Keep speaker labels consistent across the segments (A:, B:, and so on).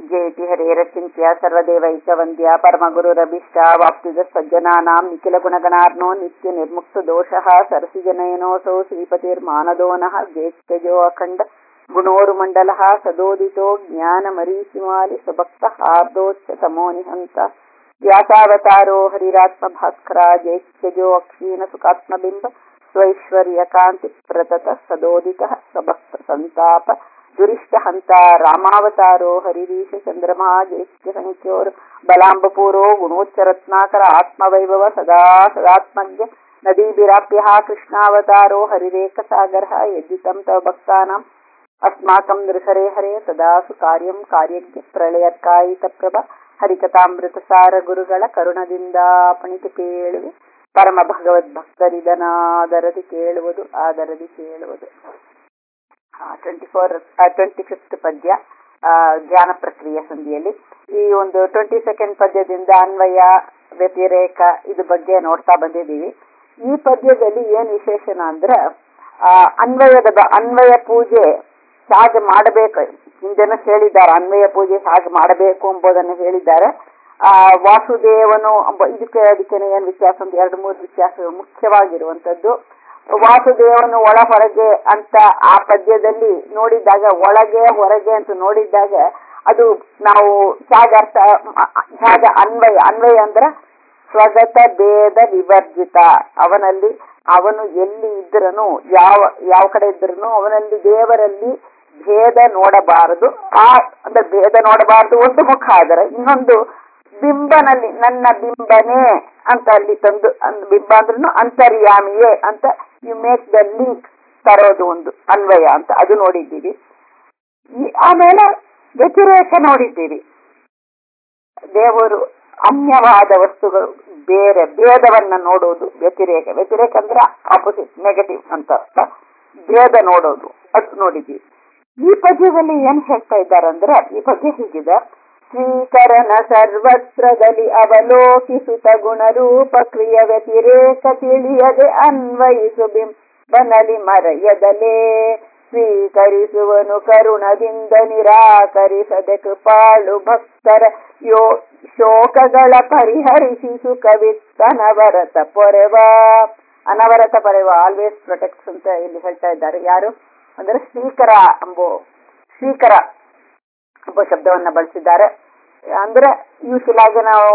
A: ಜಯತಿ ಹರೇರಚಿಂತ್ಯ ಸರ್ವದೇವೈಕವಂದ್ಯ ಪರಮಗುರುರಭಿಷ್ಟ ವಾಪ್ತಿದ ಸಜ್ಜನಾನಾಂ ನಿಖಿಲ ಗುಣಗಣಾರ್ನೋ ನಿತ್ಯ ನಿರ್ಮುಕ್ತ ದೋಷಃ ಸರಸಿಜನಯನೋಸೌ ಶ್ರೀಪತಿರ್ಮಾನದೋನಃ ಜ್ಯೇಷ್ಠಜೋ ಅಖಂಡ ಗುಣೋರುಮಂಡಲಃ ಸದೋದಿತೋ ಜ್ಞಾನಮರೀಚಿಮಾಲಿ ಸ್ವಭಕ್ತ ಹಾರ್ದೋಚ್ಚ ತಮೋ ನಿಹಂತ ವ್ಯಾಸಾವತಾರೋ ಹರಿರಾತ್ಮ ಭಾಸ್ಕರ ಜ್ಯೇಷ್ಠಜೋ ಅಕ್ಷೀಣ ಸುಖಾತ್ಮಬಿಂಬ ಸ್ವೈಶ್ವರ್ಯ ಕಾಂತಿ ಪ್ರತತ ಸದೋದಿತ ಸ್ವಭಕ್ತ ಸಂತಾಪ ದುರಿಷ್ಟ ಹಂತ ರಾಮಾವತಾರೋ ಹರಿರೀಶ ಚಂದ್ರಮಾ ಜ್ಯೇಷ್ಠ ಸಂಖ್ಯೋರ್ ಬಲಾಂಬಪೂರೋ ಗುಣೋಚ್ಚರತ್ನಾಕರ ಆತ್ಮವೈಭವ ಸದಾ ಸದಾತ್ಮಜ್ಞ ನದೀಭಿರಾಪ್ಯ ಕೃಷ್ಣಾವತಾರೋ ಹರಿರೇಕ ಸಾಗರ ಯದ್ದಿತಂ ತವ ಭಕ್ತಾನಾಂ ಅಸ್ಮಾಕಂ ನೃಹರೆ ಹರೇ ಸದಾಸು ಕಾರ್ಯಂ ಕಾರ್ಯಜ್ಞ ಪ್ರಳಯಕಾಯಿತ ಪ್ರಭ ಹರಿಕಥಾಮೃತ ಸಾರ ಗುರುಗಳ ಕರುಣದಿಂದ ಪಣಿತು ಕೇಳುವೆ ಪರಮ ಭಗವದ್ ಭಕ್ತರಿದನಾದರದಿ ಕೇಳುವುದು ಆದರದಿ ಕೇಳುವುದು ಟ್ವೆಂಟಿ ಫೋರ್ ಟ್ವೆಂಟಿ ಫಿಫ್ತ್ ಪದ್ಯ ಜ್ಞಾನ ಪ್ರಕ್ರಿಯೆ ಸಂಧಿಯಲ್ಲಿ ಈ ಒಂದು ಟ್ವೆಂಟಿ ಸೆಕೆಂಡ್ ಪದ್ಯದಿಂದ ಅನ್ವಯ ವ್ಯತಿರೇಕ ಇದು ಬಗ್ಗೆ ನೋಡ್ತಾ ಬಂದಿದ್ದೀವಿ ಈ ಪದ್ಯದಲ್ಲಿ ಏನ್ ವಿಶೇಷಣ ಅಂದ್ರೆ ಆ ಅನ್ವಯದ ಅನ್ವಯ ಪೂಜೆ ಹೇಗೆ ಮಾಡಬೇಕು ಹಿಂದೆನೂ ಹೇಳಿದ್ದಾರೆ ಅನ್ವಯ ಪೂಜೆ ಹೇಗೆ ಮಾಡಬೇಕು ಎಂಬುದನ್ನು ಹೇಳಿದ್ದಾರೆ ಆ ವಾಸುದೇವನು ಇದಕ್ಕೆ ಅದಕ್ಕೆ ಏನ್ ವ್ಯತ್ಯಾಸ ಅಂತ ಎರಡು ಮೂರು ವ್ಯತ್ಯಾಸ ಮುಖ್ಯವಾಗಿರುವಂತದ್ದು ವಾಸುದೇವನು ಒಳ ಹೊರಗೆ ಅಂತ ಆ ಪದ್ಯದಲ್ಲಿ ನೋಡಿದಾಗ ಒಳಗೆ ಹೊರಗೆ ಅಂತ ನೋಡಿದಾಗ ಅದು ನಾವು ಹೇಗೆ ಅರ್ಥ ಹೇಗೆ ಅನ್ವಯ ಅನ್ವಯ ಅಂದ್ರೆ ಸ್ವಗತ ಭೇದ ವಿವರ್ಜಿತ ಅವನಲ್ಲಿ ಅವನು ಎಲ್ಲಿ ಇದ್ರನು ಯಾವ ಯಾವ ಕಡೆ ಇದ್ರನು ಅವನಲ್ಲಿ ದೇವರಲ್ಲಿ ಭೇದ ನೋಡಬಾರದು ಆ ಅಂದ್ರೆ ಭೇದ ನೋಡಬಾರದು ಒಂದು ಮುಖ ಆದರೆ ಇನ್ನೊಂದು ಬಿಂಬನಲ್ಲಿ ನನ್ನ ಬಿಂಬನೇ ಅಂತ ಅಲ್ಲಿ ತಂದು ಬಿಂಬ ಅಂದ್ರೂ ಅಂತರ್ಯಾಮಿಯೇ ಅಂತ ಯು ಮೇಕ್ ದ ಲಿಂಕ್ ತರೋದು ಒಂದು ಅನ್ವಯ ಅಂತ ಅದು ನೋಡಿದ್ದೀವಿ ಆಮೇಲೆ ವ್ಯತಿರೇಕ ನೋಡಿದ್ದೀವಿ ದೇವರು ಅನ್ಯವಾದ ವಸ್ತುಗಳು ಬೇರೆ ಭೇದವನ್ನ ನೋಡೋದು ವ್ಯತಿರೇಕ ವ್ಯತಿರೇಕ ಅಂದ್ರೆ ಆಪೋಸಿಟ್ ನೆಗೆಟಿವ್ ಅಂತ ಅರ್ಥ ಭೇದ ನೋಡೋದು ಅದು ನೋಡಿದ್ದೀವಿ ಈ ಪದ್ಯದಲ್ಲಿ ಏನ್ ಹೇಳ್ತಾ ಇದ್ದಾರೆ ಅಂದ್ರೆ ಈ ಪದ್ಯ ಹೀಗಿದೆ ಸ್ವೀಕರಣ ಸರ್ವತ್ರದಲ್ಲಿ ಅವಲೋಕಿಸುತ್ತ ಗುಣರೂಪ ಕ್ರಿಯ ವ್ಯತಿರೇಕ ತಿಳಿಯದೆ ಅನ್ವಯಿಸು ಬಿಂಬನಲಿ ಮರೆಯದಲೇ ಸ್ವೀಕರಿಸುವನು ಕರುಣದಿಂದ ನಿರಾಕರಿಸದೆ ಕೃಪಾಳು ಭಕ್ತರ ಯೋ ಶೋಕಗಳ ಪರಿಹರಿಸಿ ಸುಖವಿತ್ತನವರತ ಪೊರೆವ ಅನವರತ ಪೊರೆವ ಆಲ್ವೇಸ್ ಪ್ರೊಟೆಕ್ಟ್ಸ್ ಅಂತ ಇಲ್ಲಿ ಹೇಳ್ತಾ ಇದ್ದಾರೆ ಯಾರು ಅಂದ್ರೆ ಶ್ರೀಕರ ಎಂಬೋ ಶ್ರೀಕರ ಎಂಬ ಶಬ್ದವನ್ನ ಬಳಸಿದ್ದಾರೆ ಅಂದ್ರೆ ಯೂಶಲ್ ಆಗಿ ನಾವು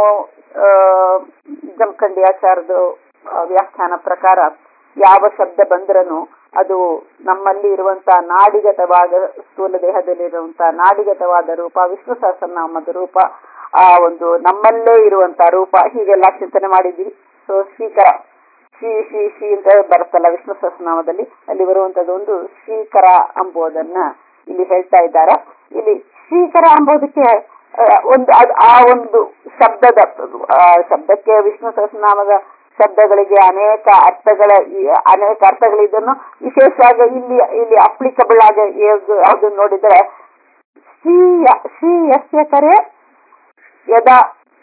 A: ಜಮಖಂಡಿ ಆಚಾರದ ವ್ಯಾಖ್ಯಾನ ಪ್ರಕಾರ ಯಾವ ಶಬ್ದ ಬಂದ್ರನು ಅದು ನಮ್ಮಲ್ಲಿ ಇರುವಂತಹ ನಾಡಿಗತವಾದ ಸ್ಥೂಲ ದೇಹದಲ್ಲಿರುವಂತಹ ನಾಡಿಗತವಾದ ರೂಪ ವಿಷ್ಣು ಸಹಸ್ರನಾಮದ ರೂಪ ಆ ಒಂದು ನಮ್ಮಲ್ಲೇ ಇರುವಂತಹ ರೂಪ ಹೀಗೆಲ್ಲ ಚಿಂತನೆ ಮಾಡಿದ್ವಿ ಸೊ ಶ್ರೀಕರ ಶ್ರೀ ಶ್ರೀ ಶ್ರೀ ಅಂತ ಬರುತ್ತಲ್ಲ ವಿಷ್ಣು ಸಹಸ್ರನಾಮದಲ್ಲಿ ಅಲ್ಲಿ ಬರುವಂತದ್ದು ಒಂದು ಶ್ರೀಕರ ಎಂಬುದನ್ನ ಇಲ್ಲಿ ಹೇಳ್ತಾ ಇದ್ದಾರೆ ಇಲ್ಲಿ ಶ್ರೀಕರ ಎಂಬುದಕ್ಕೆ ಒಂದು ಆ ಒಂದು ಶಬ್ದದ ಶಬ್ದಕ್ಕೆ ವಿಷ್ಣು ಸಹಸ್ರನಾಮದ ಶಬ್ದಗಳಿಗೆ ಅನೇಕ ಅರ್ಥಗಳ ಅನೇಕ ಅರ್ಥಗಳಿದ್ದನ್ನು ವಿಶೇಷವಾಗಿ ಇಲ್ಲಿ ಇಲ್ಲಿ ಅಪ್ಲಿಕಬಲ್ ಆಗಿ ಯಾವ್ದು ನೋಡಿದ್ರೆ ಶ್ರೀ ಶ್ರೀ ಯಸ್ಯ ಕರೆ ಯದಾ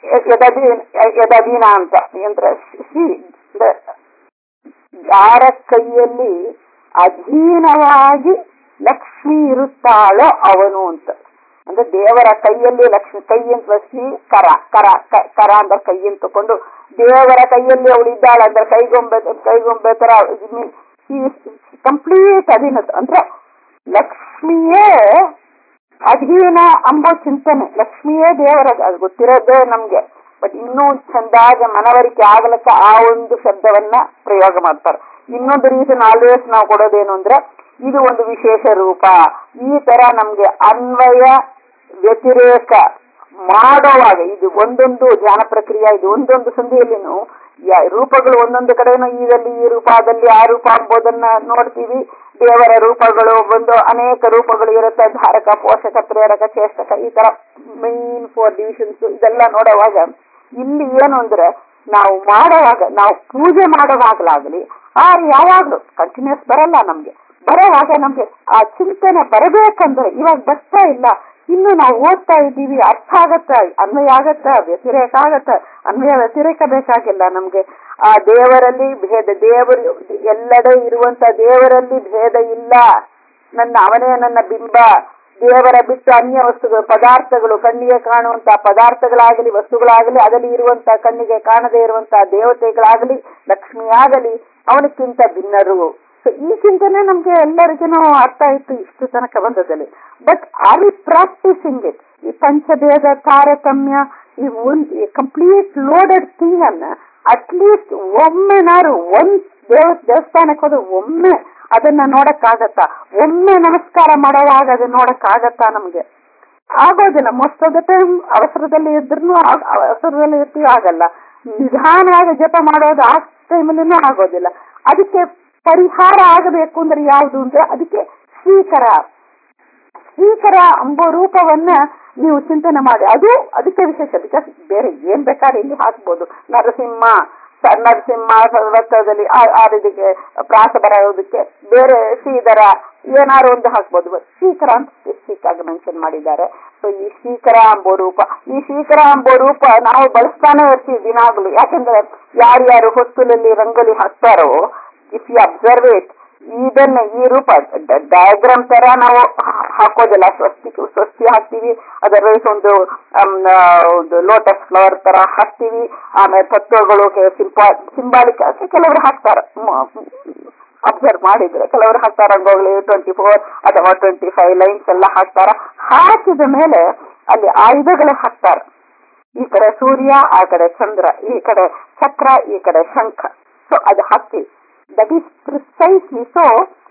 A: ಯದೀನ ಅಂತ ಅಂದ್ರೆ ಶ್ರೀ ಯಾರ ಕೈಯಲ್ಲಿ ಅಧೀನವಾಗಿ ಲಕ್ಷ್ಮಿ ಇರುತ್ತಾಳೋ ಅವನು ಅಂತ ಅಂದ್ರೆ ದೇವರ ಕೈಯಲ್ಲಿ ಲಕ್ಷ್ಮಿ ಕೈ ಅಂತ ಶ್ರೀ ಕರ ಕರ ಕರ ಅಂದ್ರೆ ಕೈ ಅಂತ ತಕೊಂಡು ದೇವರ ಕೈಯಲ್ಲಿ ಅವಳು ಇದ್ದಾಳೆ ಅಂದ್ರೆ ಕೈಗೊಂಬೆ ಕೈಗೊಂಬೆ ತರ ಕಂಪ್ಲೀಟ್ ಅಧೀನ ಅಂದ್ರೆ ಲಕ್ಷ್ಮಿಯೇ ಅಧೀನ ಅಂಬೋ ಚಿಂತನೆ ಲಕ್ಷ್ಮಿಯೇ ದೇವರ ಅದು ಗೊತ್ತಿರೋದೇ ನಮ್ಗೆ ಬಟ್ ಇನ್ನೂ ಚಂದಾಗಿ ಮನವರಿಕೆ ಆಗಲಕ್ಕ ಆ ಒಂದು ಶಬ್ದವನ್ನ ಪ್ರಯೋಗ ಮಾಡ್ತಾರೆ ಇನ್ನೊಂದು ರೀಸನ್ ಆಲ್ವೇಸ್ ನಾವು ಕೊಡೋದೇನು ಅಂದ್ರೆ ಇದು ಒಂದು ವಿಶೇಷ ರೂಪ ಈ ತರ ನಮ್ಗೆ ಅನ್ವಯ ವ್ಯತಿರೇಕ ಮಾಡೋವಾಗ ಇದು ಒಂದೊಂದು ಧ್ಯಾನ ಪ್ರಕ್ರಿಯೆ ಇದು ಒಂದೊಂದು ಸಂಧಿಯಲ್ಲಿನೂ ರೂಪಗಳು ಒಂದೊಂದು ಕಡೆನೂ ಇದರಲ್ಲಿ ಈ ರೂಪ ಅದಲ್ಲಿ ಆ ರೂಪ ಎಂಬುದನ್ನ ನೋಡ್ತೀವಿ ದೇವರ ರೂಪಗಳು ಒಂದು ಅನೇಕ ರೂಪಗಳು ಇರುತ್ತೆ ಧಾರಕ ಪೋಷಕ ಪ್ರೇರಕ ಚೇಷ್ಟಕ ಈ ತರ ಮೈನ್ ಫೋರ್ ಡಿವಿಷನ್ಸ್ ಇದೆಲ್ಲ ನೋಡುವಾಗ ಇಲ್ಲಿ ಏನು ಅಂದ್ರೆ ನಾವು ಮಾಡುವಾಗ ನಾವು ಪೂಜೆ ಮಾಡುವಾಗಲಾಗಲಿ ಆ ಯಾವಾಗ್ಲೂ ಕಂಟಿನ್ಯೂಸ್ ಬರಲ್ಲ ನಮ್ಗೆ ಬರೋವಾಗ ನಮ್ಗೆ ಆ ಚಿಂತನೆ ಬರಬೇಕಂದ್ರೆ ಇವಾಗ ಬರ್ತಾ ಇಲ್ಲ ಇನ್ನು ನಾವು ಓದ್ತಾ ಇದ್ದೀವಿ ಅರ್ಥ ಆಗತ್ತ ಅನ್ವಯ ಆಗತ್ತ ವ್ಯತಿರೇಕ ಆಗತ್ತ ಅನ್ವಯ ವ್ಯತಿರೇಕ ಬೇಕಾಗಿಲ್ಲ ನಮ್ಗೆ ಆ ದೇವರಲ್ಲಿ ಭೇದ ದೇವರು ಎಲ್ಲೆಡೆ ಇರುವಂತ ದೇವರಲ್ಲಿ ಭೇದ ಇಲ್ಲ ನನ್ನ ಅವನೇ ನನ್ನ ಬಿಂಬ ದೇವರ ಬಿಟ್ಟು ಅನ್ಯ ವಸ್ತುಗಳು ಪದಾರ್ಥಗಳು ಕಣ್ಣಿಗೆ ಕಾಣುವಂತಹ ಪದಾರ್ಥಗಳಾಗಲಿ ವಸ್ತುಗಳಾಗಲಿ ಅದರಲ್ಲಿ ಇರುವಂತಹ ಕಣ್ಣಿಗೆ ಕಾಣದೇ ಇರುವಂತಹ ದೇವತೆಗಳಾಗಲಿ ಲಕ್ಷ್ಮಿಯಾಗಲಿ ಅವನಕ್ಕಿಂತ ಭಿನ್ನರು ಸೊ ಈ ಚಿಂತನೆ ನಮ್ಗೆ ಎಲ್ಲರಿಗೂ ಅರ್ಥ ಆಯ್ತು ಇಷ್ಟು ತನಕ ಬಂದದಲ್ಲಿ but are we practicing it ಈ ಪಂಚಭೇದ ತಾರತಮ್ಯ ಈ ಒಂದು ಕಂಪ್ಲೀಟ್ ಲೋಡೆಡ್ ಥಿಂಗ್ ಅನ್ನ ಅಟ್ಲೀಸ್ಟ್ ಒಮ್ಮೆನಾರು ಒಂದ್ ದೇವ ದೇವಸ್ಥಾನಕ್ಕೆ ಹೋದ್ರೆ ಒಮ್ಮೆ ಅದನ್ನ ನೋಡಕ್ಕಾಗತ್ತಾ ಒಮ್ಮೆ ನಮಸ್ಕಾರ ಮಾಡೋವಾಗ ಅದನ್ನ ನೋಡಕ್ಕಾಗತ್ತಾ ನಮ್ಗೆ ಆಗೋದಿಲ್ಲ ಮೋಸ್ಟ್ ಆಫ್ ದ ಟೈಮ್ ಅವಸರದಲ್ಲಿ ಇದ್ರೂ ಅವಸರದಲ್ಲಿ ಇರ್ತೀವಿ ಆಗಲ್ಲ ನಿಧಾನವಾಗಿ ಜಪ ಮಾಡೋದು ಆ ಟೈಮಲ್ಲಿನೂ ಆಗೋದಿಲ್ಲ ಅದಕ್ಕೆ ಪರಿಹಾರ ಆಗಬೇಕು ಅಂದ್ರೆ ಯಾವುದು ಅಂದ್ರೆ ಅದಕ್ಕೆ ಶ್ರೀಕರ ಶ್ರೀಕರ ಎಂಬ ರೂಪವನ್ನ ನೀವು ಚಿಂತನೆ ಮಾಡಿ ಅದು ಅದಕ್ಕೆ ವಿಶೇಷ ಬಿಕಾಸ್ ಬೇರೆ ಏನ್ ಬೇಕಾದ್ರೆ ಇಲ್ಲಿ ಹಾಕ್ಬೋದು ನರಸಿಂಹ ಸ- ನರಸಿಂಹ ಸರ್ವತ್ರದಲ್ಲಿ ಆ- ಆ ರೀತಿಗೆ ಪ್ರಾಸ ಬರೋದಕ್ಕೆ ಬೇರೆ ಶ್ರೀಧರ ಏನಾರು ಒಂದು ಹಾಕ್ಬೋದು ಬಟ್ ಶ್ರೀಕರ ಅಂತ ಸ್ಪೆಸಿಫಿಕ್ ಆಗಿ ಮೆನ್ಷನ್ ಮಾಡಿದ್ದಾರೆ ಸೊ ಈ ಶ್ರೀಕರ ಎಂಬೋ ರೂಪ ಈ ಶ್ರೀಕರ ಎಂಬೋ ರೂಪ ನಾವು ಬಳಸ್ತಾನೆ ಇರ್ತೀವಿ ದಿನಾಗ್ಲೂ ಯಾಕಂದ್ರೆ ಯಾರ್ಯಾರು ಹೊಸ್ತಲಲ್ಲಿ ರಂಗೋಲಿ ಹಾಕ್ತಾರೋ ಇಫ್ ಯು ಅಬ್ಸರ್ವ್ ಇಟ್ ಇದನ್ನ ಈ ರೂಪ ಡಯಾಗ್ರಾಮ್ ತರ ನಾವು ಹಾ- ಹಾಕೋದಿಲ್ಲ ಸ್ವಸ್ತಿ ಸ್ವಸ್ತಿ ಹಾಕ್ತಿವಿ ಅದರ್ವೈಸ್ ಒಂದು ಆಮ್, ಆ, ಒಂದು ಲೋಟಸ್ ಫ್ಲವರ್ ತರ ಹಾಕ್ತಿವಿ ಆಮೇಲೆ ತತ್ವಗಳು ಸಿಂಪಾ ಸಿಂಬಾಲಿಕ್ ಕೆಲವರು ಹಾಕ್ತಾರೆ ಅಬ್ಸರ್ವ್ ಮಾಡಿದ್ರೆ ಕೆಲವರು ಹಾಕ್ತಾರೆ ರಂಗೋಲಿ ಟ್ವೆಂಟಿ ಫೋರ್ ಅಥವಾ ಟ್ವೆಂಟಿ ಫೈವ್ ಲೈನ್ಸ್ ಎಲ್ಲ ಹಾಕ್ತಾರ ಹಾಕಿದ ಮೇಲೆ ಅಲ್ಲಿ ಆಯುಧಗಳು ಹಾಕ್ತಾರೆ ಈ ಕಡೆ ಸೂರ್ಯ ಆ ಕಡೆ ಚಂದ್ರ ಈ ಕಡೆ ಚಕ್ರ ಈ ಕಡೆ ಶಂಖ ಸೊ ಅದು ಹಾಕ್ತಿವಿ ದಟ್ ಈಸ್ ಪ್ರಿಸೈಸ್ಲಿ ಸೊ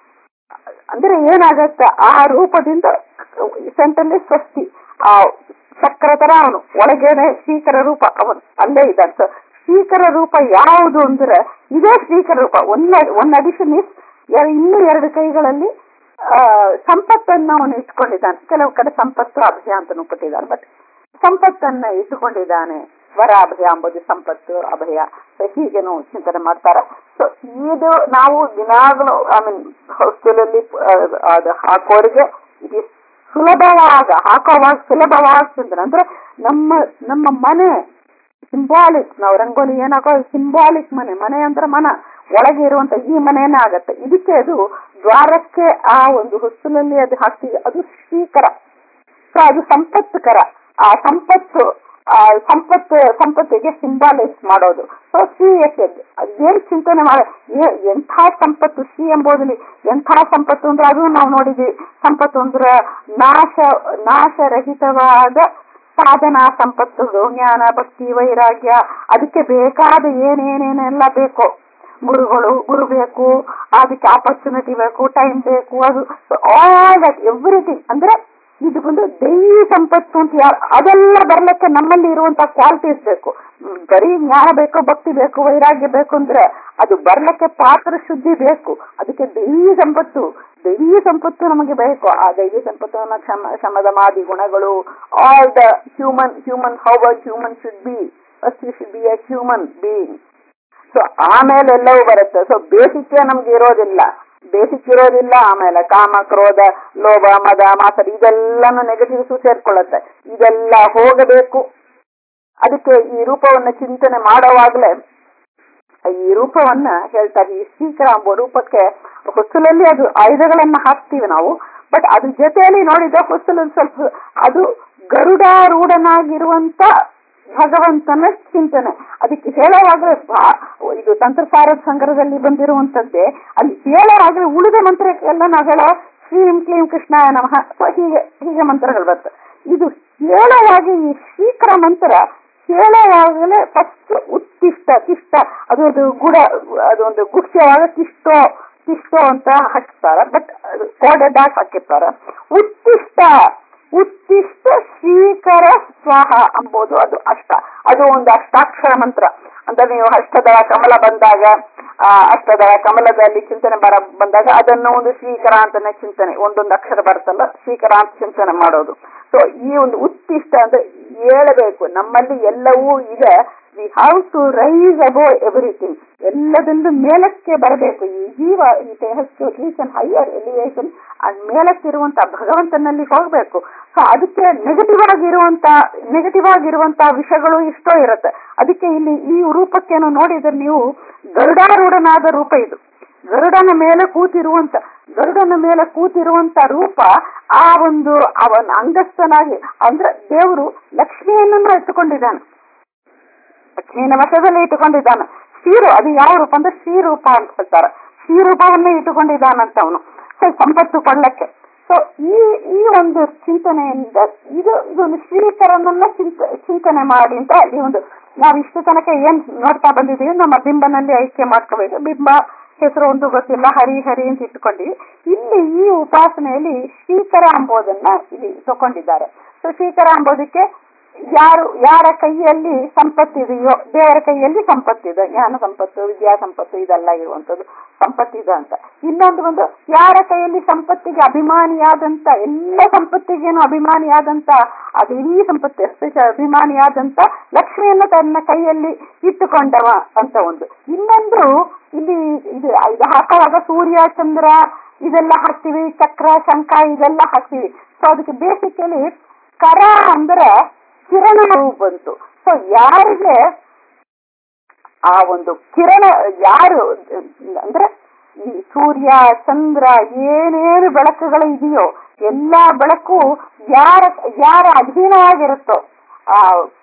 A: ಅಂದ್ರೆ ಏನಾಗತ್ತೆ ಆ ರೂಪದಿಂದ ಸೆಂಟಲ್ಲಿ ಸ್ವಸ್ತಿ ಆ ಚಕ್ರ ತರ ಅವನು ಒಳಗೇನೆ ಶ್ರೀಕರ ರೂಪ ಅವನು ಅಲ್ಲೇ ಇದ್ದಾನೆ ಸೊ ಶ್ರೀಕರ ರೂಪ ಯಾವುದು ಅಂದ್ರೆ ಇದೇ ಶ್ರೀಕರ ರೂಪ ಒನ್ ಒನ್ ಅಡಿಷನ್ ಇಸ್ ಇನ್ನು ಎರಡು ಕೈಗಳಲ್ಲಿ ಆ ಸಂಪತ್ತನ್ನು ಅವನು ಇಟ್ಕೊಂಡಿದ್ದಾನೆ ಕೆಲವು ಕಡೆ ಸಂಪತ್ತು ಅಭಯ ಅಂತನೂ ಕೊಟ್ಟಿದ್ದಾನೆ ಬಟ್ ಸಂಪತ್ತನ್ನ ಇಟ್ಟುಕೊಂಡಿದ್ದಾನೆ ವರ ಅಭಯ ಎಂಬುದು ಸಂಪತ್ತು ಅಭಯ ಸೊ ಹೀಗೇನು ಚಿಂತನೆ ಮಾಡ್ತಾರೆ ಸೊ ಇದು ನಾವು ದಿನಾಗಲೂ ಐ ಮೀನ್ ಹಾಸ್ಟೆಲಲ್ಲಿ ಅದು ಹಾಕೋರಿಗೆ ಇದು ಸುಲಭವಾಗ ಹಾಕೋವಾಗ ಸುಲಭವಾಗ ಚಿಂತನೆ ಅಂದ್ರೆ ನಮ್ಮ ನಮ್ಮ ಮನೆ ಸಿಂಬಾಲಿಕ್ ನಾವು ರಂಗೋಲಿ ಏನಾಗೋ ಸಿಂಬಾಲಿಕ್ ಮನೆ ಮನೆ ಅಂದ್ರೆ ಮನ ಒಳಗೆ ಇರುವಂತ ಈ ಮನೆಯೇ ಆಗತ್ತೆ ಇದಕ್ಕೆ ಅದು ದ್ವಾರಕ್ಕೆ ಆ ಒಂದು ಹೊಸ್ತಲಲ್ಲಿ ಅದು ಹಾಕ್ತೀವಿ ಅದು ಶ್ರೀಕರ ಸೊ ಅದು ಸಂಪತ್ತುಕರ ಆ ಸಂಪತ್ತು ಆ ಸಂಪತ್ತು ಸಂಪತ್ತಿಗೆ ಸಿಂಬಾಲೈಸ್ ಮಾಡೋದು ಸೊ ಶ್ರೀ ಎಸ್ ಅದು ಏನ್ ಚಿಂತನೆ ಮಾಡ ಏ- ಎಂಥ ಸಂಪತ್ತು ಶ್ರೀ ಎಂಬುದಲ್ಲಿ ಎಂಥ ಸಂಪತ್ತು ಅಂದ್ರೆ ಅದು ನಾವು ನೋಡಿದ್ವಿ ಸಂಪತ್ತು ಅಂದ್ರೆ ನಾಶ ನಾಶರಹಿತವಾದ ಸಾಧನಾ ಸಂಪತ್ತುಗಳು ಜ್ಞಾನ ಭಕ್ತಿ ವೈರಾಗ್ಯ ಅದಕ್ಕೆ ಬೇಕಾದ ಏನೇನೇನೆಲ್ಲ ಬೇಕು ಗುರುಗಳು ಗುರು ಬೇಕು ಅದಕ್ಕೆ ಆಪರ್ಚುನಿಟಿ ಬೇಕು ಟೈಮ್ ಬೇಕು ಅದು ಆಲ್ ದಟ್ ಎವ್ರಿಥಿಂಗ್ ಅಂದ್ರೆ ಇದು ಬಂದು ದೈವಿ ಸಂಪತ್ತು ಅಂತ ಯಾರು ಅದೆಲ್ಲ ಬರ್ಲಿಕ್ಕೆ ನಮ್ಮಲ್ಲಿ ಇರುವಂತ ಕ್ವಾಲಿಟೀಸ್ ಬೇಕು ಹ್ಮ್, ಬರೀ ಜ್ಞಾನ ಬೇಕು ಭಕ್ತಿ ಬೇಕು ವೈರಾಗ್ಯ ಬೇಕು ಅಂದ್ರೆ ಅದು ಬರ್ಲಿಕ್ಕೆ ಪಾತ್ರ ಶುದ್ಧಿ ಬೇಕು ಅದಕ್ಕೆ ದೈವಿ ಸಂಪತ್ತು ದೈವಿ ಸಂಪತ್ತು ನಮಗೆ ಬೇಕು ಆ ದೈವಿ ಸಂಪತ್ತನ್ನ ಕ್ಷಮ ಶಮದಮಾದಿ ಗುಣಗಳು all the human human how a human should be first you should be a human being so ಆಮೇಲೆ ಎಲ್ಲವೂ ಬರುತ್ತೆ ಸೊ ಬೇಸಿಕ್ ನಮ್ಗೆ ಇರೋದಿಲ್ಲ ಬೇಸಿಕ್ ಇರೋದಿಲ್ಲ ಆಮೇಲೆ ಕಾಮ ಕ್ರೋಧ ಲೋಭ ಮದ ಮಾಸದ ಇದೆಲ್ಲಾನು ನೆಗೆಟಿವ್ಸ್ ಸೇರ್ಕೊಳ್ಳುತ್ತೆ ಇದೆಲ್ಲ ಹೋಗಬೇಕು ಅದಕ್ಕೆ ಈ ರೂಪವನ್ನ ಚಿಂತನೆ ಮಾಡುವಾಗಲೇ ಈ ರೂಪವನ್ನ ಹೇಳ್ತಾರೆ ಈ ಶ್ರೀಕರ ಎಂಬ ರೂಪಕ್ಕೆ ಹೊಸಲಲ್ಲಿ ಅದು ಆಯುಧಗಳನ್ನ ಹಾಕ್ತೀವಿ ನಾವು ಬಟ್ ಅದ್ರ ಜೊತೆಯಲ್ಲಿ ನೋಡಿದ ಹೊಸಲಲ್ಲಿ ಸ್ವಲ್ಪ ಅದು ಗರುಡಾರೂಢನಾಗಿರುವಂತ ಭಗವಂತನ ಚಿಂತನೆ ಅದಕ್ಕೆ ಹೇಳುವಾಗಲೇ ಬಾ- ಇದು ತಂತ್ರಸಾರದ ಸಂಗ್ರಹದಲ್ಲಿ ಬಂದಿರುವಂತದ್ದೇ ಅಲ್ಲಿ ಹೇಳುವಾಗಲೇ ಉಳಿದ ಮಂತ್ರಕ್ಕೆಲ್ಲ ನಾವು ಹೇಳೋ ಶ್ರೀಂ ಕ್ಲೀಂ ಕೃಷ್ಣಾಯ ನಮಃ ಸೊ ಹೀಗೆ ಹೀಗೆ ಮಂತ್ರಗಳು ಬರ್ತವೆ ಇದು ಹೇಳುವಾಗ ಈ ಶ್ರೀಕರ ಮಂತ್ರ ಹೇಳುವಾಗಲೇ ಫಸ್ಟ್ ಉತ್ತಿಷ್ಟ ತಿಷ್ಟ ಅದು ಒಂದು ಗುಡ ಅದೊಂದು ಗುಡ್ಸೆಯಾಗ ತಿಷ್ಟೋ ತಿಷ್ಟೋ ಅಂತ ಹಾಕ್ತಾರೆ ಬಟ್ ಕೋಡೆ ಡಾಟ್ ಹಾಕಿರ್ತಾರೆ ಉತ್ತಿಷ್ಟ ಉತ್ತಿಷ್ಟ ಶ್ರೀಕರ ಸ್ವಾಹ ಎಂಬುದು ಅದು ಅಷ್ಟ ಅದು ಒಂದು ಅಷ್ಟಾಕ್ಷರ ಮಂತ್ರ ಅಂದ್ರೆ ನೀವು ಅಷ್ಟದಳ ಕಮಲ ಬಂದಾಗ ಆ ಅಷ್ಟದಳ ಕಮಲದಲ್ಲಿ ಚಿಂತನೆ ಬರ ಬಂದಾಗ ಅದನ್ನು ಒಂದು ಶ್ರೀಕರ ಅಂತಾನೆ ಚಿಂತನೆ ಒಂದೊಂದು ಅಕ್ಷರ ಬರುತ್ತಲ್ಲ ಶ್ರೀಕರ ಅಂತ ಚಿಂತನೆ ಮಾಡೋದು ಸೊ ಈ ಒಂದು ಉತ್ತಿಷ್ಟ ಅಂದ್ರೆ ಹೇಳಬೇಕು ನಮ್ಮಲ್ಲಿ ಎಲ್ಲವೂ ಇದೆ we have to rise above everything ಎಲ್ಲದನ್ನು ಮೇಲಕ್ಕೆ ಬರಬೇಕು ಈ ಜೀವ ಈ ಟು ಹೈಯರ್ ಎಲಿವೇಶನ್ ಅಂಡ್ ಮೇಲಕ್ಕಿರುವಂತ ಭಗವಂತನಲ್ಲಿ ಹೋಗ್ಬೇಕು ಸೊ ಅದಕ್ಕೆ ನೆಗೆಟಿವ್ ಆಗಿರುವಂತ ನೆಗೆಟಿವ್ ಆಗಿರುವಂತ ವಿಷಯಗಳು ಇಷ್ಟೋ ಇರುತ್ತೆ ಅದಕ್ಕೆ ಇಲ್ಲಿ ಈ ರೂಪಕ್ಕೇನು ನೋಡಿದ್ರೆ ನೀವು ಗರುಡಾರೂಢನಾದ ರೂಪ ಇದು ಗರುಡನ ಮೇಲೆ ಕೂತಿರುವಂತ ಗರುಡನ ಮೇಲೆ ಕೂತಿರುವಂತ ರೂಪ ಆ ಒಂದು ಅವನ ಅಂಗಸ್ಥನಾಗಿ ಅಂದ್ರೆ ದೇವರು ಲಕ್ಷ್ಮಿಯನ್ನ ಇಟ್ಟುಕೊಂಡಿದ್ದಾನೆ ಲಕ್ಷ್ಮಿಯನ್ನ ವಶದಲ್ಲಿ ಇಟ್ಟುಕೊಂಡಿದ್ದಾನೆ ಶ್ರೀರು ಅದು ಯಾವ ರೂಪ ಅಂದ್ರೆ ಶ್ರೀರೂಪ ಅಂತ ಹೇಳ್ತಾರೆ ಶ್ರೀರೂಪವನ್ನೇ ಇಟ್ಟುಕೊಂಡಿದ್ದಾನಂತ ಅವನು ಸೊ ಸಂಪತ್ತು ಕೊಳ್ಳಕ್ಕೆ ಸೊ ಈ ಈ ಒಂದು ಚಿಂತನೆಯಿಂದ ಇದು ಇದೊಂದು ಶ್ರೀಕರನನ್ನ ಚಿಂತ ಚಿಂತನೆ ಮಾಡಿ ಅಂತ ಈ ಒಂದು ನಾವು ಇಷ್ಟು ತನಕ ಏನ್ ನೋಡ್ತಾ ಬಂದಿದ್ದೀವಿ ನಮ್ಮ ಬಿಂಬನಲ್ಲಿ ಐಕ್ಯ ಮಾಡ್ಕೋಬೇಕು ಬಿಂಬ ಹೆಸರು ಒಂದು ಗೊತ್ತಿಲ್ಲ ಹರಿ ಹರಿ ಅಂತ ಇಟ್ಕೊಂಡಿವಿ ಇಲ್ಲಿ ಈ ಉಪಾಸನೆಯಲ್ಲಿ ಶ್ರೀಕರ ಅಂಬೋದನ್ನ ಇಲ್ಲಿ ತಗೊಂಡಿದ್ದಾರೆ ಸೊ ಶ್ರೀಕರ ಅಂಬೋದಕ್ಕೆ ಯಾರು ಯಾರ ಕೈಯಲ್ಲಿ ಸಂಪತ್ತಿದೆಯೋ ದೇವರ ಕೈಯಲ್ಲಿ ಸಂಪತ್ತಿದೆ ಜ್ಞಾನ ಸಂಪತ್ತು ವಿದ್ಯಾ ಸಂಪತ್ತು ಇದೆಲ್ಲ ಇರುವಂತದ್ದು ಸಂಪತ್ತಿದೆ ಅಂತ ಇನ್ನೊಂದು ಒಂದು ಯಾರ ಕೈಯಲ್ಲಿ ಸಂಪತ್ತಿಗೆ ಅಭಿಮಾನಿಯಾದಂತ ಎಲ್ಲ ಸಂಪತ್ತಿಗೇನು ಅಭಿಮಾನಿಯಾದಂತ ಅದು ಇಡೀ ಸಂಪತ್ತು ಎಸ್ಪೆಷಲ್ ಅಭಿಮಾನಿಯಾದಂತ ಲಕ್ಷ್ಮಿಯನ್ನ ತನ್ನ ಕೈಯಲ್ಲಿ ಇಟ್ಟುಕೊಂಡವ ಅಂತ ಒಂದು ಇನ್ನೊಂದು ಇಲ್ಲಿ ಇದು ಇದು ಹಾಕುವಾಗ ಸೂರ್ಯ ಚಂದ್ರ ಇದೆಲ್ಲ ಹಾಕ್ತಿವಿ ಚಕ್ರ ಶಂಖ ಇದೆಲ್ಲ ಹಾಕ್ತಿವಿ ಸೊ ಅದಕ್ಕೆ ಬೇಸಿಕಲಿ ಕರ ಅಂದ್ರೆ ಕಿರಣ ಬಂತು ಸೊ ಯಾರಿಗೆ ಆ ಒಂದು ಕಿರಣ ಯಾರು ಅಂದ್ರೆ ಈ ಸೂರ್ಯ ಚಂದ್ರ ಏನೇನು ಬೆಳಕುಗಳು ಇದೆಯೋ ಎಲ್ಲಾ ಬೆಳಕು ಯಾರ ಯಾರ ಅಧೀನವಾಗಿರುತ್ತೋ ಆ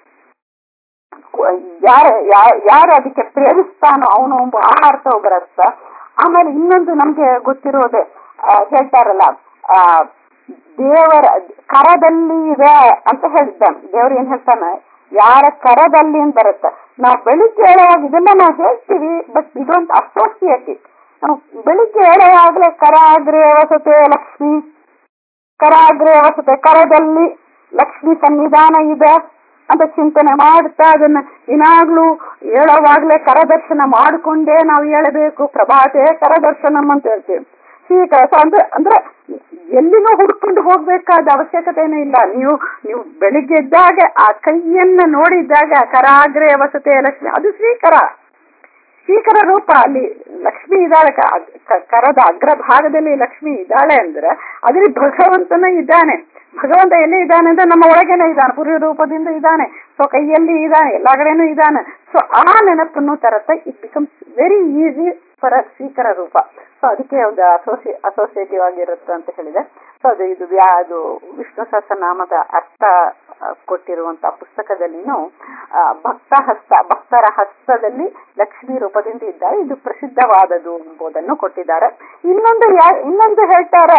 A: ಯಾರ ಯಾರು ಅದಕ್ಕೆ ಪ್ರೇರಿಸ್ತಾನೋ ಅವನು ಒಬ್ಬ ಆ ಅರ್ಥ ಬರತ್ತ ಆಮೇಲೆ ಇನ್ನೊಂದು ನಮ್ಗೆ ಗೊತ್ತಿರೋದೆ ಹೇಳ್ತಾರಲ್ಲ ಆ ದೇವರ ಕರದಲ್ಲಿ ಇದೆ ಅಂತ ಹೇಳಿದ್ದಾನೆ ದೇವ್ರು ಏನ್ ಹೇಳ್ತಾನೆ ಯಾರ ಕರದಲ್ಲಿ ಅಂತ ಬರುತ್ತೆ ನಾವು ಬೆಳಿಗ್ಗೆ ಹೇಳುವಾಗ ಇದನ್ನ ನಾವು ಹೇಳ್ತೀವಿ ಬಟ್ ಇದೊಂದು ಅಸೋಸಿಯೇಟ್ ನಾವು ಬೆಳಿಗ್ಗೆ ಹೇಳುವಾಗಲೇ ಕರಾಗ್ರೆ ವಸತೆ ಲಕ್ಷ್ಮಿ ಕರಾಗ್ರೆ ವಸತೆ ಕರದಲ್ಲಿ ಲಕ್ಷ್ಮಿ ಸನ್ನಿಧಾನ ಇದೆ ಅಂತ ಚಿಂತನೆ ಮಾಡ್ತಾ ಅದನ್ನ ದಿನಾಗ್ಲೂ ಹೇಳೋವಾಗ್ಲೇ ಕರದರ್ಶನ ಮಾಡಿಕೊಂಡೇ ನಾವು ಹೇಳಬೇಕು ಪ್ರಭಾತೆ ಕರದರ್ಶನಂ ಅಂತ ಹೇಳ್ತೀವಿ ಶ್ರೀಕರ ಅಂದ್ರೆ ಅಂದ್ರೆ ಎಲ್ಲಿನೂ ಹುಡ್ಕೊಂಡು ಹೋಗ್ಬೇಕಾದ ಅವಶ್ಯಕತೆನೂ ಇಲ್ಲ ನೀವು ನೀವು ಬೆಳಿಗ್ಗೆ ಇದ್ದಾಗ ಆ ಕೈಯನ್ನ ನೋಡಿದ್ದಾಗ ಕರಾಗ್ರೆ ವಸತೆ ಲಕ್ಷ್ಮಿ ಅದು ಶ್ರೀಕರ ಶ್ರೀಕರ ರೂಪ ಅಲ್ಲಿ ಲಕ್ಷ್ಮಿ ಇದ್ದಾಳೆ ಕರದ ಅಗ್ರ ಭಾಗದಲ್ಲಿ ಲಕ್ಷ್ಮಿ ಇದ್ದಾಳೆ ಅಂದ್ರೆ ಅದ್ರಲ್ಲಿ ಭಗವಂತನ ಇದ್ದಾನೆ ಭಗವಂತ ಎಲ್ಲಿ ಇದ್ದಾನೆ ಅಂದ್ರೆ ನಮ್ಮ ಒಳಗೇನೆ ಇದ್ದಾನೆ ಪುರಿ ರೂಪದಿಂದ ಇದ್ದಾನೆ ಸೊ ಕೈಯಲ್ಲಿ ಇದ್ದಾನೆ ಎಲ್ಲಾ ಕಡೆನೂ ಇದ್ದಾನೆ ಸೊ ಆ ನೆನಪನ್ನು ತರತ್ತ it becomes very easy for ಶ್ರೀಕರ ರೂಪ ಸೊ ಅದಕ್ಕೆ ಒಂದು ಅಸೋಸಿ ಅಸೋಸಿಯೇಟಿವ್ ಆಗಿರುತ್ತೆ ಅಂತ ಹೇಳಿದೆ ಸೊ ಅದು ಇದು ಅದು ವಿಷ್ಣು ಸಹಸ್ರನಾಮದ ಅರ್ಥ ಕೊಟ್ಟಿರುವಂತಹ ಪುಸ್ತಕದಲ್ಲಿನೂ ಭಕ್ತ ಹಸ್ತ ಭಕ್ತರ ಹಸ್ತದಲ್ಲಿ ಲಕ್ಷ್ಮಿ ರೂಪದಿಂದ ಇದ್ದಾರೆ ಇದು ಪ್ರಸಿದ್ಧವಾದದು ಎಂಬುದನ್ನು ಕೊಟ್ಟಿದ್ದಾರೆ ಇನ್ನೊಂದು ಇನ್ನೊಂದು ಹೇಳ್ತಾರೆ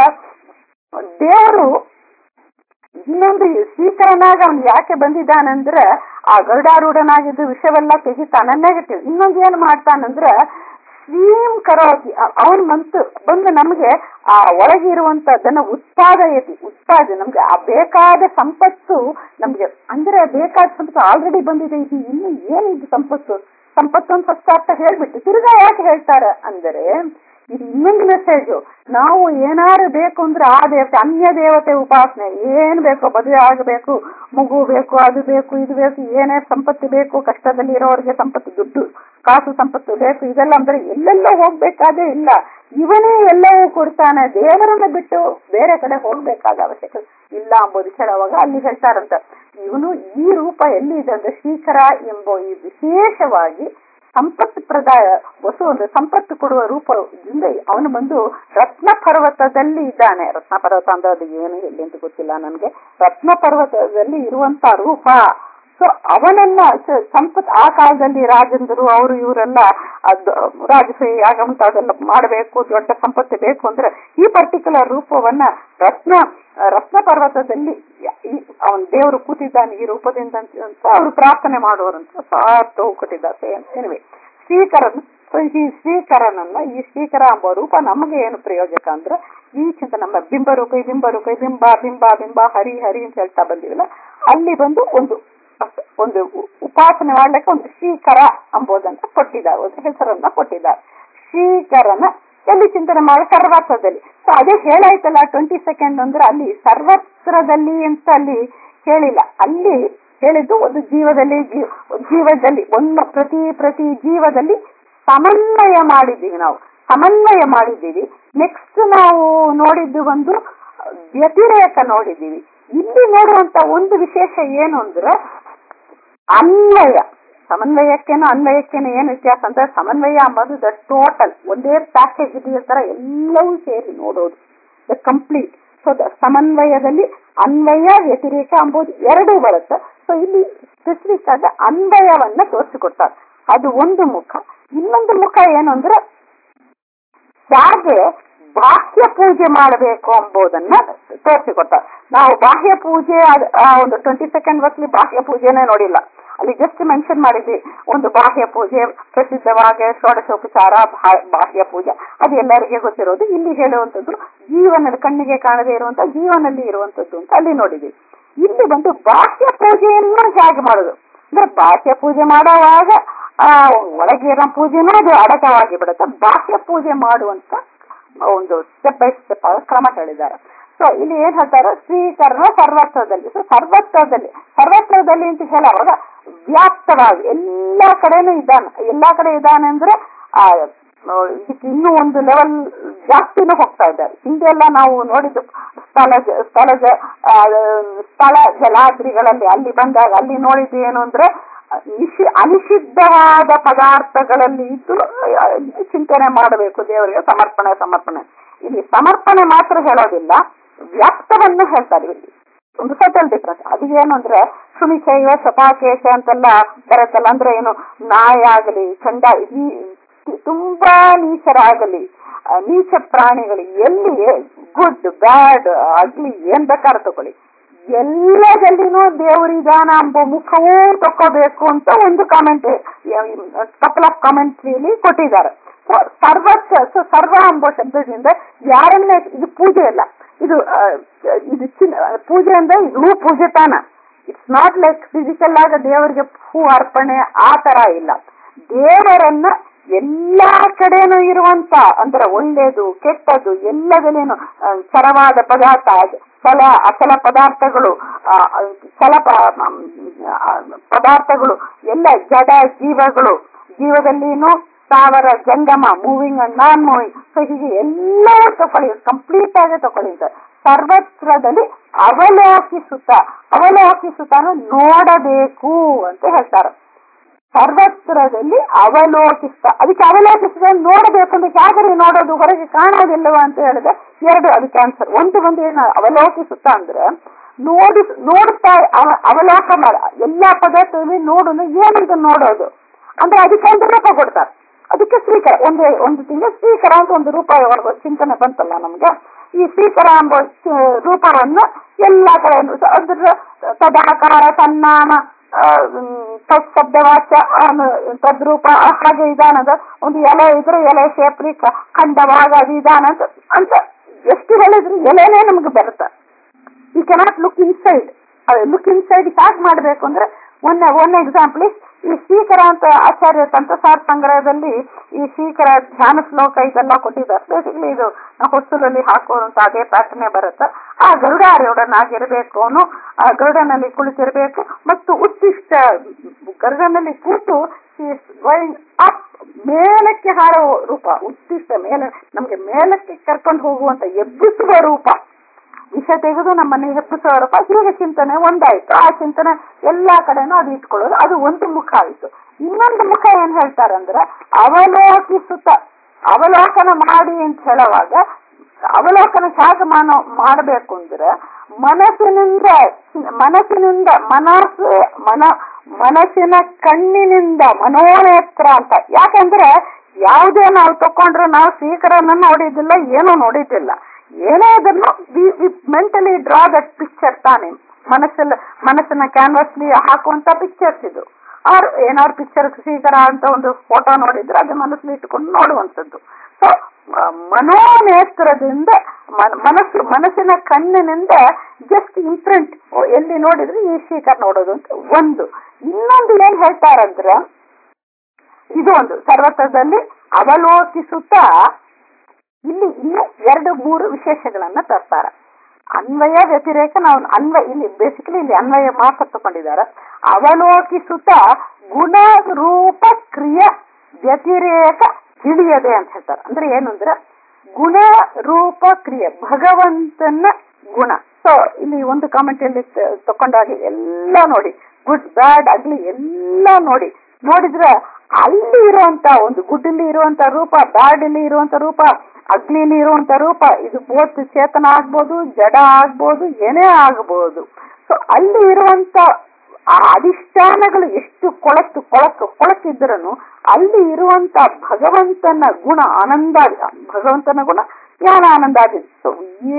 A: ದೇವರು ಇನ್ನೊಂದು ಶ್ರೀಕರನಾಗ ಅವನು ಯಾಕೆ ಬಂದಿದ್ದಾನಂದ್ರ ಆ ಗರುಡಾರೂಢನಾಗಿದ್ದು ವಿಷವೆಲ್ಲ ತೆಗಿತಾನ ನೆಗೆಟಿವ್ ಇನ್ನೊಂದು ಏನ್ ಮಾಡ್ತಾನಂದ್ರ ಶ್ರೀಂ ಕರೋತಿ ಅವನ್ ಮಂತು ಬಂದು ನಮಗೆ ಆ ಒಳಗೆ ಇರುವಂತದನ್ನ ಉತ್ಪಾದಯತಿ ಉತ್ಪಾದ ನಮ್ಗೆ ಆ ಬೇಕಾದ ಸಂಪತ್ತು ನಮ್ಗೆ ಅಂದ್ರೆ ಬೇಕಾದ ಸಂಪತ್ತು ಆಲ್ರೆಡಿ ಬಂದಿದೆ ಇದು ಇನ್ನು ಏನಿದು ಸಂಪತ್ತು ಸಂಪತ್ತು ಅಂತ ಫಸ್ಟ್ ಅರ್ಥ ಹೇಳ್ಬಿಟ್ಟು ತಿರ್ಗಾ ಯಾಕೆ ಹೇಳ್ತಾರೆ ಅಂದರೆ ಇದು ಇನ್ನೊಂದು ಮೆಸೇಜ್ ನಾವು ಏನಾರು ಬೇಕು ಅಂದ್ರೆ ಆ ದೇವತೆ ಅನ್ಯ ದೇವತೆ ಉಪಾಸನೆ ಏನ್ ಬೇಕೋ ಮದುವೆ ಆಗಬೇಕು ಮಗು ಬೇಕು ಅದು ಬೇಕು ಇದು ಬೇಕು ಏನೇ ಸಂಪತ್ತು ಬೇಕು ಕಷ್ಟದಲ್ಲಿ ಇರೋರಿಗೆ ಸಂಪತ್ತು ದುಡ್ಡು ಕಾಸು ಸಂಪತ್ತು ಬೇಕು ಇದೆಲ್ಲ ಅಂದ್ರೆ ಎಲ್ಲೆಲ್ಲೋ ಹೋಗ್ಬೇಕಾದೇ ಇಲ್ಲ ಇವನೇ ಎಲ್ಲವೂ ಕೊಡ್ತಾನೆ ದೇವರನ್ನ ಬಿಟ್ಟು ಬೇರೆ ಕಡೆ ಹೋಗ್ಬೇಕಾದ ಅವಶ್ಯಕತೆ ಇಲ್ಲ ಅಂಬೋದು ಹೇಳುವಾಗ ಅಲ್ಲಿ ಹೇಳ್ತಾರಂತ ಇವನು ಈ ರೂಪ ಎಲ್ಲಿ ಇದೆ ಅಂದ್ರೆ ಶ್ರೀಕರ ಎಂಬ ಈ ವಿಶೇಷವಾಗಿ ಸಂಪತ್ತು ಪ್ರದಾಯ ವಸು ಒಂದು ಸಂಪತ್ತು ಕೊಡುವ ರೂಪದಿಂದ ಅವನು ಬಂದು ರತ್ನ ಪರ್ವತದಲ್ಲಿ ಇದ್ದಾನೆ ರತ್ನ ಪರ್ವತ ಅಂದ್ರೆ ಅದು ಏನು ಎಲ್ಲಿ ಅಂತ ಗೊತ್ತಿಲ್ಲ ನನ್ಗೆ ರತ್ನ ಪರ್ವತದಲ್ಲಿ ಇರುವಂತ ರೂಪ ಸೊ ಅವನೆಲ್ಲ ಸಂಪತ್ ಆ ಕಾಲದಲ್ಲಿ ರಾಜೇಂದ್ರರು ಅವರು ಇವರೆಲ್ಲ ಅದು ರಾಜಶ್ರೀ ಆಗಮಂತ ಅದೆಲ್ಲ ಮಾಡಬೇಕು ದೊಡ್ಡ ಸಂಪತ್ತು ಬೇಕು ಅಂದ್ರೆ ಈ ಪರ್ಟಿಕ್ಯುಲರ್ ರೂಪವನ್ನ ರತ್ನ ರತ್ನ ಪರ್ವತದಲ್ಲಿ ಅವನ್ ದೇವರು ಕೂತಿದ್ದಾನೆ ಈ ರೂಪದಿಂದ ಅಂತ ಅವರು ಪ್ರಾರ್ಥನೆ ಮಾಡುವರಂತ ಸಾರ್ಥವು ಕೊಟ್ಟಿದ್ದಾರೆ ಎನಿವೆ ಶ್ರೀಕರನ್ ಸೊ ಈ ಶ್ರೀಕರನನ್ನ ಈ ಶ್ರೀಕರ ಎಂಬ ರೂಪ ನಮಗೆ ಏನು ಪ್ರಯೋಜಕ ಅಂದ್ರೆ ಈ ಚಿಂತ ನಮ್ಮ ಬಿಂಬ ರೂಪ ಈ ಬಿಂಬ ರೂಪ ಈ ಬಿಂಬ ಬಿಂಬ ಬಿಂಬ ಹರಿ ಹರಿ ಅಂತ ಹೇಳ್ತಾ ಬಂದಿವಲ್ಲ ಅಲ್ಲಿ ಬಂದು ಒಂದು ಒಂದು ಉಪಾಸನೆ ಮಾಡ್ಲಿಕ್ಕೆ ಒಂದು ಶ್ರೀಕರ ಎಂಬುದಂತ ಕೊಟ್ಟಿದ್ದಾರೆ ಒಂದು ಹೆಸರನ್ನ ಕೊಟ್ಟಿದ್ದಾರೆ ಶ್ರೀಕರನ ಎಲ್ಲಿ ಚಿಂತನೆ ಮಾಡಿ ಸರ್ವತ್ರದಲ್ಲಿ ಸೊ ಅದೇ ಹೇಳಾಯ್ತಲ್ಲ ಟ್ವೆಂಟಿ ಸೆಕೆಂಡ್ ಅಂದ್ರೆ ಅಲ್ಲಿ ಸರ್ವತ್ರದಲ್ಲಿ ಅಂತ ಅಲ್ಲಿ ಹೇಳಿಲ್ಲ ಅಲ್ಲಿ ಹೇಳಿದ್ದು ಒಂದು ಜೀವದಲ್ಲಿ ಜೀವದಲ್ಲಿ ಒಂದು ಪ್ರತಿ ಪ್ರತಿ ಜೀವದಲ್ಲಿ ಸಮನ್ವಯ ಮಾಡಿದ್ದೀವಿ ನಾವು ಸಮನ್ವಯ ಮಾಡಿದ್ದೀವಿ ನೆಕ್ಸ್ಟ್ ನಾವು ನೋಡಿದ್ದು ಒಂದು ವ್ಯತಿರೇಕ ನೋಡಿದ್ದೀವಿ ಇಲ್ಲಿ ನೋಡುವಂತ ಒಂದು ವಿಶೇಷ ಏನು ಅಂದ್ರೆ ಅನ್ವಯ ಸಮನ್ವಯಕ್ಕೇನು ಅನ್ವಯಕ್ಕೇನು ಏನು ವ್ಯತ್ಯಾಸ ಅಂದ್ರೆ ಸಮನ್ವಯ ಅಂಬೋದು ದ ಟೋಟಲ್ ಒಂದೇ ಪ್ಯಾಕೇಜ್ ಇದೆಯ ತರ ಎಲ್ಲವೂ ಸೇರಿ ನೋಡೋದು ದ ಕಂಪ್ಲೀಟ್ ಸೊ ದ ಸಮನ್ವಯದಲ್ಲಿ ಅನ್ವಯ ವ್ಯತಿರೇಕ ಅಂಬೋದು ಎರಡೂ ಬರುತ್ತೆ ಸೊ ಇಲ್ಲಿ ಸ್ಪೆಸಿಫಿಕ್ ಆಗಿ ಅನ್ವಯವನ್ನ ತೋರಿಸಿಕೊಡ್ತಾರೆ ಅದು ಒಂದು ಮುಖ ಇನ್ನೊಂದು ಮುಖ ಏನು ಅಂದ್ರೆ ಹೇಗೆ ಬಾಹ್ಯ ಪೂಜೆ ಮಾಡಬೇಕು ಎಂಬುದನ್ನ ತೋರಿಸಿಕೊಡ್ತಾರೆ ನಾವು ಬಾಹ್ಯ ಪೂಜೆ ಅದ್- ಆ ಒಂದು ಟ್ವೆಂಟಿ ಸೆಕೆಂಡ್ ವರ್ಸ್ಲಿ ಬಾಹ್ಯ ಪೂಜೆನೇ ನೋಡಿಲ್ಲ ಅಲ್ಲಿ ಜಸ್ಟ್ ಮೆನ್ಷನ್ ಮಾಡಿದ್ವಿ ಒಂದು ಬಾಹ್ಯ ಪೂಜೆ ಪ್ರಸಿದ್ಧವಾಗಿ ಷೋಡಶೋಪಚಾರ ಬಾ- ಬಾಹ್ಯ ಪೂಜೆ ಅದು ಎಲ್ಲರಿಗೆ ಗೊತ್ತಿರೋದು ಇಲ್ಲಿ ಹೇಳುವಂಥದ್ದು ಜೀವನದ ಕಣ್ಣಿಗೆ ಕಾಣದೇ ಇರುವಂತ ಜೀವನಲ್ಲಿ ಇರುವಂತದ್ದು ಅಂತ ಅಲ್ಲಿ ನೋಡಿದ್ವಿ ಇಲ್ಲಿ ಬಂದು ಬಾಹ್ಯ ಪೂಜೆಯನ್ನು ಹೇಗೆ ಮಾಡೋದು ಅಂದ್ರೆ ಬಾಹ್ಯ ಪೂಜೆ ಮಾಡುವಾಗ ಆ ಒಳಗಿರೋ ಪೂಜೆನೂ ಅದು ಅಡಕವಾಗಿ ಬಿಡುತ್ತೆ ಬಾಹ್ಯ ಪೂಜೆ ಮಾಡುವಂತ ಒಂದು ಸ್ಟೆಪ್ ಬೈ ಸ್ಟೆಪ್ ಕ್ರಮ ಹೇಳಿದ್ದಾರೆ ಸೊ ಇಲ್ಲಿ ಏನ್ ಹೇಳ್ತಾರೆ ಸ್ವೀಕರಣ ಸರ್ವತ್ವದಲ್ಲಿ ಸೊ ಸರ್ವತ್ವದಲ್ಲಿ ಸರ್ವತ್ವದಲ್ಲಿ ಅಂತ ಹೇಳುವಾಗ ವ್ಯಾಪ್ತವಾಗಿ ಎಲ್ಲಾ ಕಡೆನೂ ಇದ್ದಾನೆ ಎಲ್ಲಾ ಕಡೆ ಇದ್ದಾನೆ ಅಂದ್ರೆ ಆ ಇದಕ್ಕೆ ಇನ್ನೂ ಒಂದು ಲೆವೆಲ್ ಜಾಸ್ತಿನೂ ಹೋಗ್ತಾ ಇದ್ದಾರೆ ಹಿಂದೆ ಎಲ್ಲ ನಾವು ನೋಡಿದ್ದು ಸ್ಥಳ ಜ- ಸ್ಥಳ ಜ- ಆ, ಸ್ಥಳ ಜಲಾದ್ರಿಗಳಲ್ಲಿ ಅಲ್ಲಿ ಬಂದಾಗ ಅಲ್ಲಿ ನೋಡಿದ್ದು ಏನು ಅಂದ್ರೆ ನಿಷಿ ಅನಿಷಿದ್ಧವಾದ ಪದಾರ್ಥಗಳಲ್ಲಿ ಇದ್ದು ಆ, ಚಿಂತನೆ ಮಾಡಬೇಕು ದೇವರಿಗೆ ಸಮರ್ಪಣೆ ಸಮರ್ಪಣೆ ಇಲ್ಲಿ ಸಮರ್ಪಣೆ ಮಾತ್ರ ಹೇಳೋದಿಲ್ಲ ವ್ಯಾಪ್ತವನ್ನು ಹೇಳ್ತಾರೆ ಇಲ್ಲಿ ಒಂದು ಸಟಲ್ ಡಿಫ್ರೆನ್ಸ್ ಅದು ಏನು ಅಂದ್ರೆ ಸುಮಿಚೈವ ಸಪಾಕೇಶ ಅಂತೆಲ್ಲ ಬರುತ್ತಲ್ಲ ಅಂದ್ರೆ ಏನು ನಾಯಿ ಆಗಲಿ ಚಂಡ ಈ ತುಂಬಾ ನೀಚರಾಗಲಿ ಆ, ನೀಚ ಪ್ರಾಣಿಗಳು ಎಲ್ಲಿ ಗುಡ್ ಬ್ಯಾಡ್ ಅಗ್ಲಿ ಏನ್ ಬೇಕಾದ್ರೆ ತಗೊಳ್ಳಿ ಎಲ್ಲದಲ್ಲಿನೂ ದೇವರಿದಾನ ಎಂಬ ಮುಖವೂ ತಕ್ಕೋಬೇಕು ಅಂತ ಒಂದು ಕಾಮೆಂಟ್ ಕಪಲ್ ಆಫ್ ಕಾಮೆಂಟ್ರಿಯಲ್ಲಿ ಕೊಟ್ಟಿದ್ದಾರೆ So, ಸರ್ವಸ್ವ ಸೊ ಸರ್ವ ಎಂಬ ಶಬ್ದದಿಂದ ಯಾರನ್ನೇ ಇದು ಪೂಜೆ ಅಲ್ಲ ಇದು ಆ, ಇದು ಚಿನ್ನ ಪೂಜೆ ಅಂದ್ರೆ ಹೂ ಪೂಜೆ ತಾನ ಇಟ್ಸ್ ನಾಟ್ ಲೈಕ್ ಫಿಸಿಕಲ್ ಆಗ ದೇವರಿಗೆ ಹೂ ಅರ್ಪಣೆ ಆ ತರ ಇಲ್ಲ ದೇವರನ್ನ ಎಲ್ಲಾ ಕಡೆನೂ ಇರುವಂತ ಅಂದ್ರೆ ಒಳ್ಳೇದು ಕೆಟ್ಟದ್ದು ಎಲ್ಲದಲ್ಲೇನು ಆ, ಚರವಾದ ಪದಾರ್ಥ ಚಲ ಅಚಲ ಪದಾರ್ಥಗಳು ಆ, ಚಲ ಪ- ಆ, ಪದಾರ್ಥಗಳು ಎಲ್ಲ ಜಡ ಜೀವಗಳು ಜೀವದಲ್ಲಿನೂ ಸಾವಿರ ಜಂಗಮ moving and non moving so ಹೀಗೆ ಎಲ್ಲವೂ ತಕೊಳ್ಳಿ ಕಂಪ್ಲೀಟ್ ಆಗಿ ತಕೊಳ್ಳಿ ಅಂತ ಸರ್ವತ್ರದಲ್ಲಿ ಅವಲೋಕಿಸುತ್ತ ಅವಲೋಕಿಸುತ್ತಾನು ನೋಡಬೇಕು ಅಂತ ಹೇಳ್ತಾರೆ ಸರ್ವತ್ರದಲ್ಲಿ ಅವಲೋಕಿಸ್ತಾ ಅದಕ್ಕೆ ಅವಲೋಕಿಸಿದ ನೋಡಬೇಕು ಅಂದ್ರೆ ಹೇಗೆ ನೋಡೋದು ಹೊರಗೆ ಕಾಣೋದಿಲ್ಲವ ಅಂತ ಹೇಳಿದ್ರೆ ಎರಡು ಅದಕ್ಕೆ ಆನ್ಸರ್ ಒಂದು ಬಂದು ಏನು ಅವಲೋಕಿಸುತ್ತಾ ಅಂದ್ರೆ ನೋಡಿ ನೋಡ್ತಾ ಅವ- ಅವಲೋಕ ಮಾಡ ಎಲ್ಲಾ ಪದಾರ್ಥದಲ್ಲಿ ನೋಡೋದು ಏನಂತ ನೋಡೋದು ಅಂದ್ರೆ ಅದಕ್ಕೆ ಒಂದು ರೂಪ ಕೊಡ್ತಾರೆ ಅದಕ್ಕೆ ಸ್ವೀಕಾರ ಒಂದು ಒಂದು ತಿಂಗಳು ಸ್ವೀಕಾರ ಅಂತ ಒಂದು ರೂಪ ಇವಾಗ ಚಿಂತನೆ ಬಂತಲ್ಲ ನಮ್ಗೆ ಈ ಸ್ವೀಕಾರ ಎಂಬ ಆ, ರೂಪವನ್ನು ಎಲ್ಲಾ ಕಡೆ ಅದ್ರ ತದಾಕಾರ ತನ್ನಾಮ ಆ, ಮ್, ತತ್ಶಬ್ದವಾಚ್ಯ ಅವನು ತದ್ರೂಪ ಹಾಗೆ ಇದಾನದ ಒಂದು ಎಲೆ ಇದ್ರೆ ಎಲೆ ಶೇಪ್ರಿ ಖಂಡವಾಗ ಅದು ಇದಾನ ಅಂತ ಅಂತ ಎಷ್ಟು ಹೇಳಿದ್ರು ಎಲೆನೇ ನಮ್ಗೆ ಬರುತ್ತೆ you cannot look inside look inside ಹೇಗೆ ಮಾಡಬೇಕು ಅಂದ್ರೆ ಒನ್ ಒನ್ ಎಕ್ಸಾಂಪಲ್ ಈ ಶ್ರೀಕರ ಅಂತ ಆಚಾರ್ಯ ತಂತ್ರಸಾರ ಸಂಗ್ರಹದಲ್ಲಿ ಈ ಶ್ರೀಕರ ಧ್ಯಾನ ಶ್ಲೋಕ ಇದೆಲ್ಲ ಕೊಟ್ಟಿದ್ದಾರೆ ಬೇಸಿಕಲಿ ಇದು ಹೊಸೂರಲ್ಲಿ ಹಾಕುವಂತ ಅದೇ ಪ್ಯಾಟರ್ನೇ ಬರುತ್ತೆ ಆ ಗರುಡಾರೂಢನಾಗಿರ್ಬೇಕು ಅವನು ಆ ಗರುಡನಲ್ಲಿ ಕುಳಿತಿರ್ಬೇಕು ಮತ್ತು ಉತ್ತಿಷ್ಟ ಗರುಡನಲ್ಲಿ ಕೂತು ಗೋಯಿಂಗ್ ಅಪ್ ಮೇಲಕ್ಕೆ ಹಾರೋ ರೂಪ ಉತ್ತಿಷ್ಟ ಮೇಲೆ ನಮ್ಗೆ ಮೇಲಕ್ಕೆ ಕರ್ಕೊಂಡು ಹೋಗುವಂತ ಎಬ್ಬಿಸುವ ರೂಪ ವಿಷ ತೆಗೆದು ನಮ್ಮನ್ನ ಹೆಪ್ಪಿಸುವ ರೂಪ ಹೀಗೆ ಚಿಂತನೆ ಒಂದಾಯ್ತು ಆ ಚಿಂತನೆ ಎಲ್ಲಾ ಕಡೆನೂ ಅದು ಇಟ್ಕೊಳ್ಳೋದು ಅದು ಒಂದು ಮುಖ ಆಯ್ತು ಇನ್ನೊಂದು ಮುಖ ಏನ್ ಹೇಳ್ತಾರಂದ್ರೆ ಅವಲೋಕಿಸುತ್ತ ಅವಲೋಕನ ಮಾಡಿ ಅಂತ ಹೇಳುವಾಗ ಅವಲೋಕನ ಹೇಗೆ ಮಾನೋ ಮಾಡಬೇಕು ಅಂದ್ರೆ ಮನಸ್ಸಿನಿಂದ ಮನಸ್ಸಿನಿಂದ ಮನಸ್ಸು ಮನ ಮನಸ್ಸಿನ ಕಣ್ಣಿನಿಂದ ಮನೋನೇತ್ರ ಅಂತ ಯಾಕಂದ್ರೆ ಯಾವುದೇ ನಾವು ತಕೊಂಡ್ರೆ ನಾವು ಸ್ವೀಕರನ್ನ ನೋಡಿದ್ದಿಲ್ಲ ಏನೂ ನೋಡಿದ್ದಿಲ್ಲ ಏನೇ ಅದನ್ನು ಮೆಂಟಲಿ ಡ್ರಾ ದಟ್ ಪಿಕ್ಚರ್ ತಾನೆ ಮನಸ್ಸಲ್ಲ ಮನಸ್ಸಿನ ಕ್ಯಾನ್ವಸ್ಲಿ ಹಾಕುವಂತ ಪಿಕ್ಚರ್ಸ್ ಇದು ಆರ್ ಏನಾದ್ರು ಪಿಕ್ಚರ್ ಸ್ವೀಕರ ಅಂತ ಒಂದು ಫೋಟೋ ನೋಡಿದ್ರೆ ಅದು ಮನಸ್ಸಲ್ಲಿ ಇಟ್ಕೊಂಡು ನೋಡುವಂಥದ್ದು ಸೊ ಮನೋನೇತ್ರದಿಂದ ಮ- ಮನಸ್ಸು ಮನಸ್ಸಿನ ಕಣ್ಣಿನಿಂದ ಜಸ್ಟ್ ಇಂಪ್ರಿಂಟ್ ಎಲ್ಲಿ ನೋಡಿದ್ರೆ ಈ ಸ್ವೀಕರ ನೋಡೋದು ಅಂತ ಒಂದು ಇನ್ನೊಂದು ಏನ್ ಹೇಳ್ತಾರಂದ್ರೆ ಇದು ಒಂದು ಸರ್ವತ್ರದಲ್ಲಿ ಅವಲೋಕಿಸುತ್ತಾ ಇಲ್ಲಿ ಇನ್ನು ಎರಡು ಮೂರು ವಿಶೇಷಗಳನ್ನ ತರ್ತಾರೆ ಅನ್ವಯ ವ್ಯತಿರೇಕ ನಾವು ಅನ್ವಯ ಇಲ್ಲಿ ಬೇಸಿಕಲಿ ಇಲ್ಲಿ ಅನ್ವಯ ಮಾತ್ರ ತಗೊಂಡಿದ್ದಾರೆ ಅವಲೋಕಿಸುತ್ತ ಗುಣ ರೂಪ ಕ್ರಿಯ ವ್ಯತಿರೇಕ ತಿಳಿಯದೆ ಅಂತ ಹೇಳ್ತಾರೆ ಅಂದ್ರೆ ಏನು ಅಂದ್ರೆ ಗುಣ ರೂಪ ಕ್ರಿಯೆ ಭಗವಂತನ ಗುಣ ಸೊ ಇಲ್ಲಿ ಒಂದು ಕಾಮೆಂಟ್ ಅಲ್ಲಿ ತ- ತಕೊಂಡಾಗ ಎಲ್ಲ ನೋಡಿ ಗುಡ್ ಬ್ಯಾಡ್ ಅಗ್ಲಿ ಎಲ್ಲ ನೋಡಿ ನೋಡಿದ್ರೆ ಅಲ್ಲಿ ಇರುವಂತ ಒಂದು ಗುಡ್ಡಲ್ಲಿ ಇರುವಂತ ರೂಪ ಬ್ಯಾಡಲ್ಲಿ ಇರುವಂತ ರೂಪ ಅಗ್ಲಿಲಿ ಇರುವಂತ ರೂಪ ಇದು ಬೋತ್ ಚೇತನ ಆಗ್ಬೋದು ಜಡ ಆಗ್ಬೋದು ಏನೇ ಆಗ್ಬೋದು ಸೊ ಅಲ್ಲಿ ಇರುವಂತ ಆ ಅಧಿಷ್ಠಾನಗಳು ಎಷ್ಟು ಕೊಳಕು ಕೊಳಕು ಕೊಳಕಿದ್ರೂ ಅಲ್ಲಿ ಇರುವಂತ ಭಗವಂತನ ಗುಣ ಆನಂದ ಭಗವಂತನ ಗುಣ ಜ್ಞಾನ ಆನಂದಾದಿ ಸೊ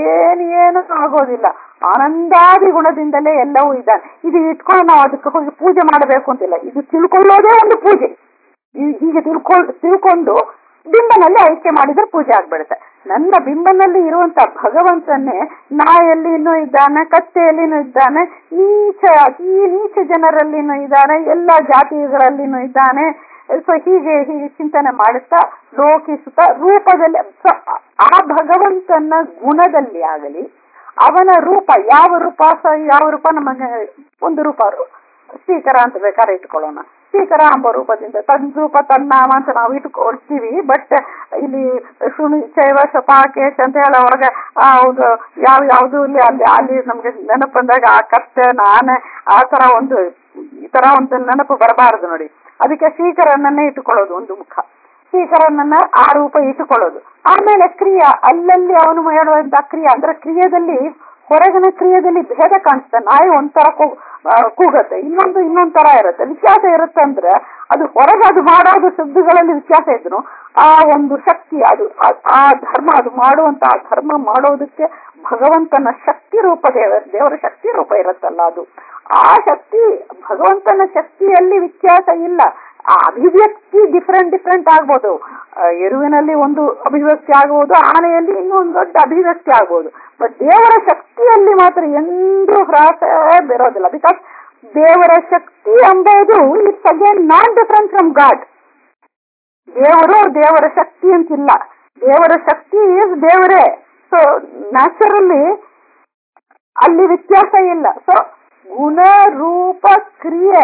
A: ಏನೇನು ಆಗೋದಿಲ್ಲ ಆನಂದಾದಿ ಗುಣದಿಂದಲೇ ಎಲ್ಲವೂ ಇದ್ದಾನೆ ಇದು ಇಟ್ಕೊಂಡು ನಾವು ಅದಕ್ಕೆ ಹೋಗಿ ಪೂಜೆ ಮಾಡಬೇಕು ಅಂತಿಲ್ಲ ಇದು ತಿಳ್ಕೊಳ್ಳೋದೇ ಒಂದು ಪೂಜೆ ಈ- ಹೀಗೆ ತಿಳ್ಕೊಂಡು ತಿಳ್ಕೊಂಡು ಬಿಂಬನಲ್ಲಿ ಐಕ್ಯ ಮಾಡಿದ್ರೆ ಪೂಜೆ ಆಗ್ಬಿಡುತ್ತೆ ನನ್ನ ಬಿಂಬನಲ್ಲಿ ಇರುವಂತ ಭಗವಂತನೇ ನಾಯಲ್ಲಿನೂ ಇದ್ದಾನೆ ಕತ್ತೆಯಲ್ಲಿನೂ ಇದ್ದಾನೆ ನೀಚ ಅತಿ ನೀಚ ಜನರಲ್ಲಿನೂ ಇದ್ದಾನೆ ಎಲ್ಲ ಜಾತಿಗಳಲ್ಲಿನೂ ಇದ್ದಾನೆ ಸೊ ಹೀಗೆ ಹೀಗೆ ಚಿಂತನೆ ಮಾಡುತ್ತಾ ಲೋಕಿಸುತ್ತಾ ರೂಪದಲ್ಲಿ ಸೊ ಆ ಭಗವಂತನ ಗುಣದಲ್ಲಿ ಆಗಲಿ ಅವನ ರೂಪ ಯಾವ ರೂಪ ಸ ಯಾವ ರೂಪ ನಮಗೆ ಒಂದು ರೂಪ ಶ್ರೀಕರ ಅಂತ ಬೇಕಾದ್ರೆ ಇಟ್ಕೊಳ್ಳೋಣ ಶ್ರೀಕರ ಎಂಬ ರೂಪದಿಂದ ತನ್ನ ರೂಪ ತನ್ನಾಮ ಅಂತ ನಾವು ಇಟ್ಕೊಳ್ತೀವಿ ಬಟ್ ಇಲ್ಲಿ ಶುಣಿ ಚೈವ ಶಪಾಕೇಶ್ ಅಂತ ಹೇಳೋ ಒಳಗೆ ಆ ಒಂದು ಯಾವ ಯಾವ್ದು ಇಲ್ಲಿ ಅಲ್ಲಿ ಅಲ್ಲಿ ನಮ್ಗೆ ನೆನಪು ಬಂದಾಗ ಆ ಕತ್ತೆ ನಾನೆ ಆ ತರ ಒಂದು ಈ ತರ ಒಂದು ನೆನಪು ಬರಬಾರದು ನೋಡಿ ಅದಕ್ಕೆ ಶ್ರೀಕರನನ್ನೇ ಇಟ್ಟುಕೊಳ್ಳೋದು ಒಂದು ಮುಖ ಶ್ರೀಕರನನ್ನ ಆ ರೂಪ ಇಟ್ಟುಕೊಳ್ಳೋದು ಆಮೇಲೆ ಕ್ರಿಯಾ ಅಲ್ಲಲ್ಲಿ ಅವನು ಹೇಳುವಂತ ಕ್ರಿಯೆ ಅಂದ್ರೆ ಕ್ರಿಯೆದಲ್ಲಿ ಹೊರಗಿನ ಕ್ರಿಯೆಯಲ್ಲಿ ಭೇದ ಕಾಣಿಸ್ತಾ ನಾಯಿ ಒಂಥರ ಕೂ- ಆ, ಕೂಗತ್ತೆ ಇನ್ನೊಂದು ಇನ್ನೊಂದ್ ತರ ಇರುತ್ತೆ ವ್ಯತ್ಯಾಸ ಇರುತ್ತೆ ಅಂದ್ರೆ ಅದು ಹೊರಗೆ ಅದು ಮಾಡೋದು ಶಬ್ದಗಳಲ್ಲಿ ವ್ಯತ್ಯಾಸ ಇದ್ರು ಆ ಒಂದು ಶಕ್ತಿ ಅದು ಆ- ಆ ಧರ್ಮ ಅದು ಮಾಡುವಂತ ಆ ಧರ್ಮ ಮಾಡೋದಕ್ಕೆ ಭಗವಂತನ ಶಕ್ತಿ ರೂಪ ದೇವರ ದೇವರ ಶಕ್ತಿ ರೂಪ ಇರುತ್ತಲ್ಲ ಅದು ಆ ಶಕ್ತಿ ಭಗವಂತನ ಶಕ್ತಿಯಲ್ಲಿ ವ್ಯತ್ಯಾಸ ಇಲ್ಲ ಆ ಅಭಿವ್ಯಕ್ತಿ ಡಿಫ್ರೆಂಟ್ ಡಿಫ್ರೆಂಟ್ ಆಗ್ಬೋದು ಆ, ಎರುವಿನಲ್ಲಿ ಒಂದು ಅಭಿವ್ಯಕ್ತಿ ಆಗಬಹುದು ಆನೆಯಲ್ಲಿ ಇನ್ನೊಂದು ದೊಡ್ಡ ಅಭಿವ್ಯಕ್ತಿ ಆಗ್ಬೋದು ಬಟ್ ದೇವರ ಶಕ್ತಿಯಲ್ಲಿ ಮಾತ್ರ ಎಂದೂ ಹ್ರಾಸ ಬರೋದಿಲ್ಲ ಬಿಕಾಸ್ ದೇವರ ಶಕ್ತಿ ಎಂಬುದು it's again not different from God ದೇವರು ದೇವರ ಶಕ್ತಿ ಅಂತಿಲ್ಲ ದೇವರ ಶಕ್ತಿ ಇಸ್ ದೇವರೇ ಸೊ ನ್ಯಾಚುರಲಿ ಅಲ್ಲಿ ವ್ಯತ್ಯಾಸ ಇಲ್ಲ ಸೊ ಗುಣ ರೂಪ ಕ್ರಿಯೆ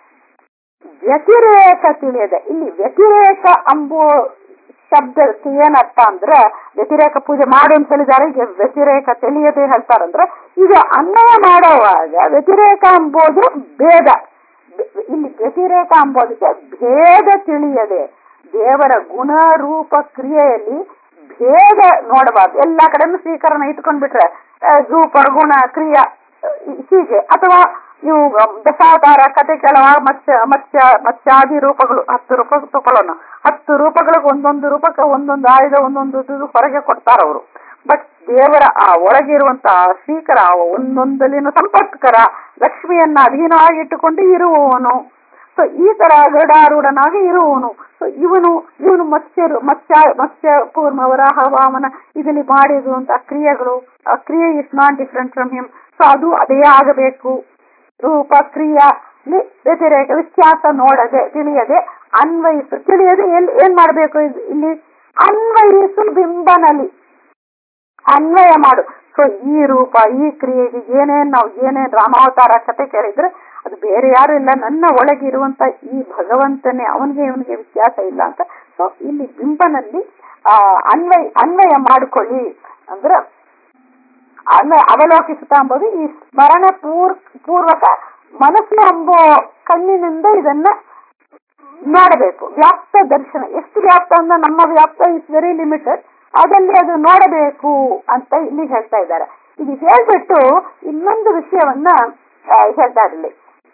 A: ವ್ಯತಿರೇಕ ತಿಳಿಯದೆ ಇಲ್ಲಿ ವ್ಯತಿರೇಕ ಅಂಬೋ ಶಬ್ದಕ್ಕೆ ಏನರ್ಥ ಅಂದ್ರೆ ವ್ಯತಿರೇಕ ಪೂಜೆ ಮಾಡು ಅಂತ ಹೇಳಿದ್ದಾರೆ ಈಗ ವ್ಯತಿರೇಕ ತಿಳಿಯದೆ ಹೇಳ್ತಾರಂದ್ರೆ ಈಗ ಅನ್ವಯ ಮಾಡೋವಾಗ ವ್ಯತಿರೇಕ ಎಂಬುದು ಭೇದ ಇಲ್ಲಿ ವ್ಯತಿರೇಕ ಎಂಬುದಕ್ಕೆ ಭೇದ ತಿಳಿಯದೆ ದೇವರ ಗುಣ ರೂಪ ಕ್ರಿಯೆಯಲ್ಲಿ ಭೇದ ನೋಡಬಾರ್ದು ಎಲ್ಲಾ ಕಡೆನೂ ಸ್ವೀಕರಣ ಇಟ್ಕೊಂಡ್ಬಿಟ್ರೆ ಆ, ರೂಪ ಗುಣ ಕ್ರಿಯಾ ಆ, ಹೀಗೆ ಅಥವಾ ಇವು ದಶಾವತಾರ ಕತೆ ಕೇಳುವಾಗ ಮತ್ಸ್ಯ ಮತ್ಸ್ಯ ಮತ್ಸ್ಯಾದಿ ರೂಪಗಳು ಹತ್ತು ರೂಪ ತಗೊಳ್ಳೋಣ ಹತ್ತು ರೂಪಗಳಿಗೆ ಒಂದೊಂದು ರೂಪಕ್ಕೆ ಒಂದೊಂದು ಆಯುಧ ಒಂದೊಂದು ಇದು ಹೊರಗೆ ಕೊಡ್ತಾರ ಅವರು ಬಟ್ ದೇವರ ಆ ಒಳಗಿರುವಂತಹ ಶ್ರೀಕರ ಆ ಒಂದೊಂದಲ್ಲಿನ ಸಂಪರ್ಕರ ಲಕ್ಷ್ಮಿಯನ್ನ ಅಧೀನವಾಗಿ ಇಟ್ಟುಕೊಂಡು ಇರುವವನು ಸೊ ಈ ತರ ಗರುಡಾರೂಢನಾಗಿ ಇರುವವನು ಸೊ ಇವನು ಇವನು ಮತ್ಸ್ಯರು ಮತ್ಸ್ಯ ಮತ್ಸ್ಯ ಪೂರ್ಣ ವರಾಹ ವಾಮನ ಇದರಲ್ಲಿ ಮಾಡಿರುವಂತ ಕ್ರಿಯೆಗಳು ಆ ಕ್ರಿಯೆ is not different from him so ಅದು ಅದೇ ಆಗಬೇಕು ರೂಪ ಕ್ರಿಯಾ ಇಲ್ಲಿ ವ್ಯತಿರೇಕ ವ್ಯತ್ಯಾಸ ನೋಡದೆ ತಿಳಿಯದೆ ಅನ್ವಯಿಸು ತಿಳಿಯದೆ ಎಲ್ಲಿ ಏನ್ ಮಾಡ್ಬೇಕು ಇದು- ಇಲ್ಲಿ ಅನ್ವಯಿಸು ಬಿಂಬನಲ್ಲಿ ಅನ್ವಯ ಮಾಡು ಸೊ ಈ ರೂಪ ಈ ಕ್ರಿಯೆಗೆ ಏನೇನ್ ನಾವು ಏನೇನ್ ರಾಮಾವತಾರ ಕತೆ ಕೇಳಿದ್ರೆ ಅದು ಬೇರೆ ಯಾರು ಇಲ್ಲ ನನ್ನ ಒಳಗೆ ಇರುವಂತ ಈ ಭಗವಂತನೇ ಅವನಿಗೆ ಇವನಿಗೆ ವ್ಯತ್ಯಾಸ ಇಲ್ಲ ಅಂತ ಸೊ ಇಲ್ಲಿ ಬಿಂಬನಲ್ಲಿ ಆ ಅನ್ವಯ ಅನ್ವಯ ಮಾಡಿಕೊಳ್ಳಿ ಅಂದ್ರೆ ಅನ್ವಯ ಅವಲೋಕಿಸುತ್ತಾ ಎಂಬುದು ಈ ಸ್ಮರಣೆ ಪೂರ್ ಪೂರ್ವಕ ಮನಸ್ಸು ಎಂಬೋ ಕಣ್ಣಿನಿಂದ ಇದನ್ನ ನೋಡಬೇಕು ವ್ಯಾಪ್ತ ದರ್ಶನ ಎಷ್ಟು ವ್ಯಾಪ್ತ ಅಂದ್ರೆ ನಮ್ಮ ವ್ಯಾಪ್ತ ಇಸ್ ವೆರಿ ಲಿಮಿಟೆಡ್ ಅದಲ್ಲಿ ಅದು ನೋಡಬೇಕು ಅಂತ ಇಲ್ಲಿ ಹೇಳ್ತಾ ಇದ್ದಾರೆ ಇದು ಹೇಳ್ಬಿಟ್ಟು ಇನ್ನೊಂದು ವಿಷಯವನ್ನ ಆ, ಹೇಳ್ತಾ ಇರಲಿ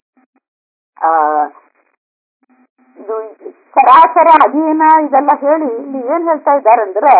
A: ಆ ಇದು ಚರಾಚರ ಅಧೀನ ಇದೆಲ್ಲ ಹೇಳಿ ಇಲ್ಲಿ ಏನ್ ಹೇಳ್ತಾ ಇದ್ದಾರೆ ಅಂದ್ರೆ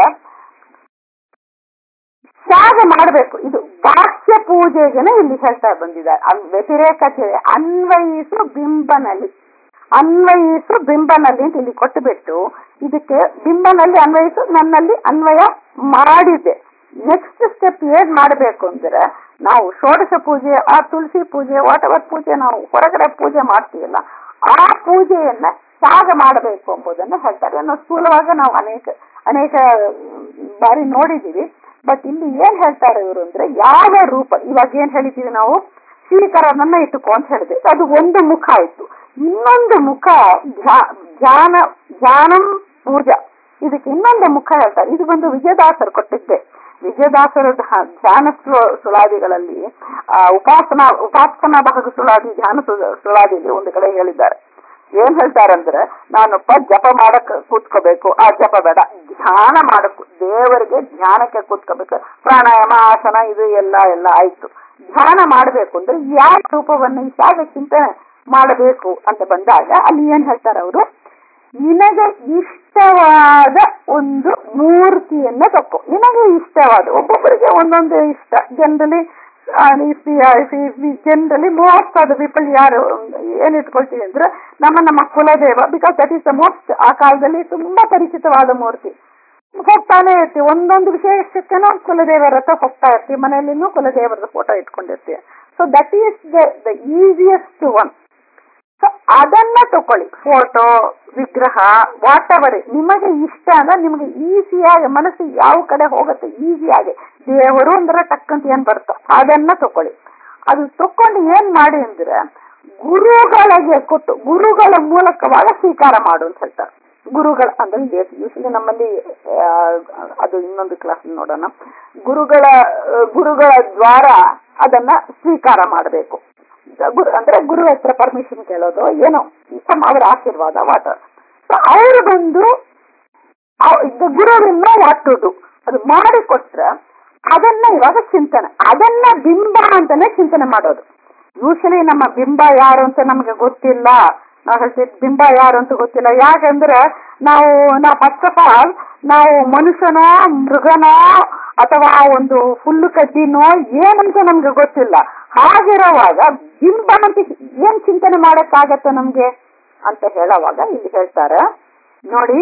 A: ತ್ಯಾಗ ಮಾಡಬೇಕು ಇದು ಬಾಹ್ಯ ಪೂಜೆಗೆನೆ ಇಲ್ಲಿ ಹೇಳ್ತಾ ಬಂದಿದ್ದಾರೆ ಅನ್- ವ್ಯತಿರೇಕತೆ ಅನ್ವಯಿಸು ಬಿಂಬನಲ್ಲಿ ಅನ್ವಯಿಸು ಬಿಂಬನಲ್ಲಿ ಅಂತ ಇಲ್ಲಿ ಕೊಟ್ಟುಬಿಟ್ಟು ಇದಕ್ಕೆ ಬಿಂಬನಲ್ಲಿ ಅನ್ವಯಿಸು ನನ್ನಲ್ಲಿ ಅನ್ವಯ ಮಾಡಿದೆ ನೆಕ್ಸ್ಟ್ ಸ್ಟೆಪ್ ಏನ್ ಮಾಡಬೇಕು ಅಂದ್ರೆ ನಾವು ಷೋಡಶ ಪೂಜೆ ಆ ತುಳಸಿ ಪೂಜೆ ವಾಟವರ್ ಪೂಜೆ ನಾವು ಹೊರಗಡೆ ಪೂಜೆ ಮಾಡ್ತೀವಲ್ಲ ಆ ಪೂಜೆಯನ್ನ ತ್ಯಾಗ ಮಾಡಬೇಕು ಎಂಬುದನ್ನು ಹೇಳ್ತಾರೆ ನಾವು ಸ್ಥೂಲವಾಗಿ ನಾವು ಅನೇಕ ಅನೇಕ ಬಾರಿ ನೋಡಿದೀವಿ ಬಟ್ ಇಲ್ಲಿ ಏನ್ ಹೇಳ್ತಾರೆ ಇವರು ಅಂದ್ರೆ ಯಾವ ರೂಪ ಇವಾಗ ಏನ್ ಹೇಳಿದೀವಿ ನಾವು ಶ್ರೀಕರನನ್ನ ಇಟ್ಟುಕೋ ಅಂತ ಹೇಳಿದೆ ಅದು ಒಂದು ಮುಖ ಆಯ್ತು ಇನ್ನೊಂದು ಮುಖ ಧ್ಯ- ಧ್ಯಾನ ಧ್ಯಾನಂ ಪೂಜಾ ಇದಕ್ಕೆ ಇನ್ನೊಂದು ಮುಖ ಹೇಳ್ತಾರೆ ಇದು ಬಂದು ವಿಜಯದಾಸರು ಕೊಟ್ಟಿದ್ದೆ ವಿಜಯದಾಸರ ಧ್ಯ- ಧ್ಯಾನ ಸುಳ- ಸುಳಾದಿಗಳಲ್ಲಿ ಆ, ಉಪಾಸನಾ ಉಪಾಸನಾ ಭಾಗ ಸುಳಾದಿ ಧ್ಯಾನ ಸು- ಸುಳಾದಿಯಲ್ಲಿ ಒಂದು ಕಡೆ ಹೇಳಿದ್ದಾರೆ ಏನ್ ಹೇಳ್ತಾರಂದ್ರೆ ನಾನೊಬ್ಬ ಜಪ ಮಾಡಕ್ ಕೂತ್ಕೋಬೇಕು ಆ ಜಪ ಬೇಡ ಧ್ಯಾನ ಮಾಡಕ್ ದೇವರಿಗೆ ಧ್ಯಾನಕ್ಕೆ ಕೂತ್ಕೋಬೇಕು ಪ್ರಾಣಾಯಾಮ ಆಸನ ಇದು ಎಲ್ಲ ಎಲ್ಲ ಆಯ್ತು ಧ್ಯಾನ ಮಾಡಬೇಕು ಅಂದ್ರೆ ಯಾವ ರೂಪವನ್ನು ಹೇಗೆ ಚಿಂತನೆ ಮಾಡಬೇಕು ಅಂತ ಬಂದಾಗ ಅಲ್ಲಿ ಏನ್ ಹೇಳ್ತಾರೆ ಅವರು ನಿನಗೆ ಇಷ್ಟವಾದ ಒಂದು ಮೂರ್ತಿಯನ್ನ ತಪ್ಪು ನಿನಗೆ ಇಷ್ಟವಾದ ಒಬ್ಬೊಬ್ಬರಿಗೆ ಒಂದೊಂದು ಇಷ್ಟ generally generally most of the people ಯಾರು ಏನ್ ಇಟ್ಕೊಳ್ತೀವಿ ಅಂದ್ರೆ ನಮ್ಮ ನಮ್ಮ ಕುಲದೇವ because that is the most ಆ ಕಾಲದಲ್ಲಿ ತುಂಬಾ ಪರಿಚಿತವಾದ ಮೂರ್ತಿ ಹೋಗ್ತಾನೆ ಇರ್ತೀವಿ ಒಂದೊಂದು ವಿಶೇಷಕ್ಕೇನೋ ಕುಲದೇವರ ಹತ್ರ ಹೋಗ್ತಾ ಇರ್ತೀವಿ ಮನೆಯಲ್ಲಿನೂ ಕುಲದೇವರದ ಫೋಟೋ ಇಟ್ಕೊಂಡಿರ್ತೀವಿ so that is the easiest one so ಅದನ್ನ ತಕೊಳ್ಳಿ ಫೋಟೋ ವಿಗ್ರಹ ವಾಟ್ ಎವರ್ ನಿಮಗೆ ಇಷ್ಟ ಅಂದ್ರೆ ನಿಮಗೆ ಈಸಿಯಾಗಿ ಮನಸ್ಸು ಯಾವ ಕಡೆ ಹೋಗುತ್ತೆ ಈಸಿಯಾಗಿ ದೇವರು ಅಂದ್ರೆ ಟಕ್ಕಂತ ಏನ್ ಬರ್ತೋ ಅದನ್ನ ತಕೊಳ್ಳಿ ಅದು ತಕೊಂಡು ಏನ್ ಮಾಡಿ ಅಂದ್ರೆ ಗುರುಗಳಿಗೆ ಕೊಟ್ಟು ಗುರುಗಳ ಮೂಲಕವಾಗ ಸ್ವೀಕಾರ ಮಾಡು ಅಂತ ಹೇಳ್ತಾರೆ ಗುರುಗಳ ಅಂದ್ರೆ ಯೂಶಲಿ ನಮ್ಮಲ್ಲಿ ಆ, ಅದು ಇನ್ನೊಂದು ಕ್ಲಾಸ್ ನೋಡೋಣ ಗುರುಗಳ ಆ, ಗುರುಗಳ ದ್ವಾರ ಅದನ್ನ ಸ್ವೀಕಾರ ಮಾಡಬೇಕು ಗುರು ಅಂದ್ರೆ ಗುರು ಹತ್ರ ಪರ್ಮಿಷನ್ ಕೇಳೋದು ಏನೋ ಸಮ ಅವರ ಆಶೀರ್ವಾದ ವಾಟ ಸೊ ಅವರು ಬಂದು ಗುರುವಿನ ವಾಟ್ ಟು ಡು ಅದು ಮಾಡಿಕೊಟ್ರೆ ಅದನ್ನ ಇವಾಗ ಚಿಂತನೆ ಅದನ್ನ ಬಿಂಬ ಅಂತಾನೆ ಚಿಂತನೆ ಮಾಡೋದು ಯೂಶಲಿ ನಮ್ಮ ಬಿಂಬ ಯಾರು ಅಂತ ನಮಗೆ ಗೊತ್ತಿಲ್ಲ ನಾವು ಹೇಳ್ತೀವಿ ಬಿಂಬ ಯಾರು ಅಂತ ಗೊತ್ತಿಲ್ಲ ಯಾಕಂದ್ರೆ ನಾವು ನಾವು ಫಸ್ಟ್ ಆಫ್ ಆಲ್ ನಾವು ಮನುಷ್ಯನೋ ಮೃಗನೋ ಅಥವಾ ಒಂದು ಹುಲ್ಲು ಕಡ್ಡಿನೋ ಏನಂತ ನಮ್ಗೆ ಗೊತ್ತಿಲ್ಲ ಹಾಗಿರುವಾಗ ಬಿಂಬ ಅಂತ ಏನ್ ಚಿಂತನೆ ಮಾಡಕ್ಕಾಗತ್ತೆ ನಮ್ಗೆ ಅಂತ ಹೇಳುವಾಗ ಇಲ್ಲಿ ಹೇಳ್ತಾರೆ ನೋಡಿ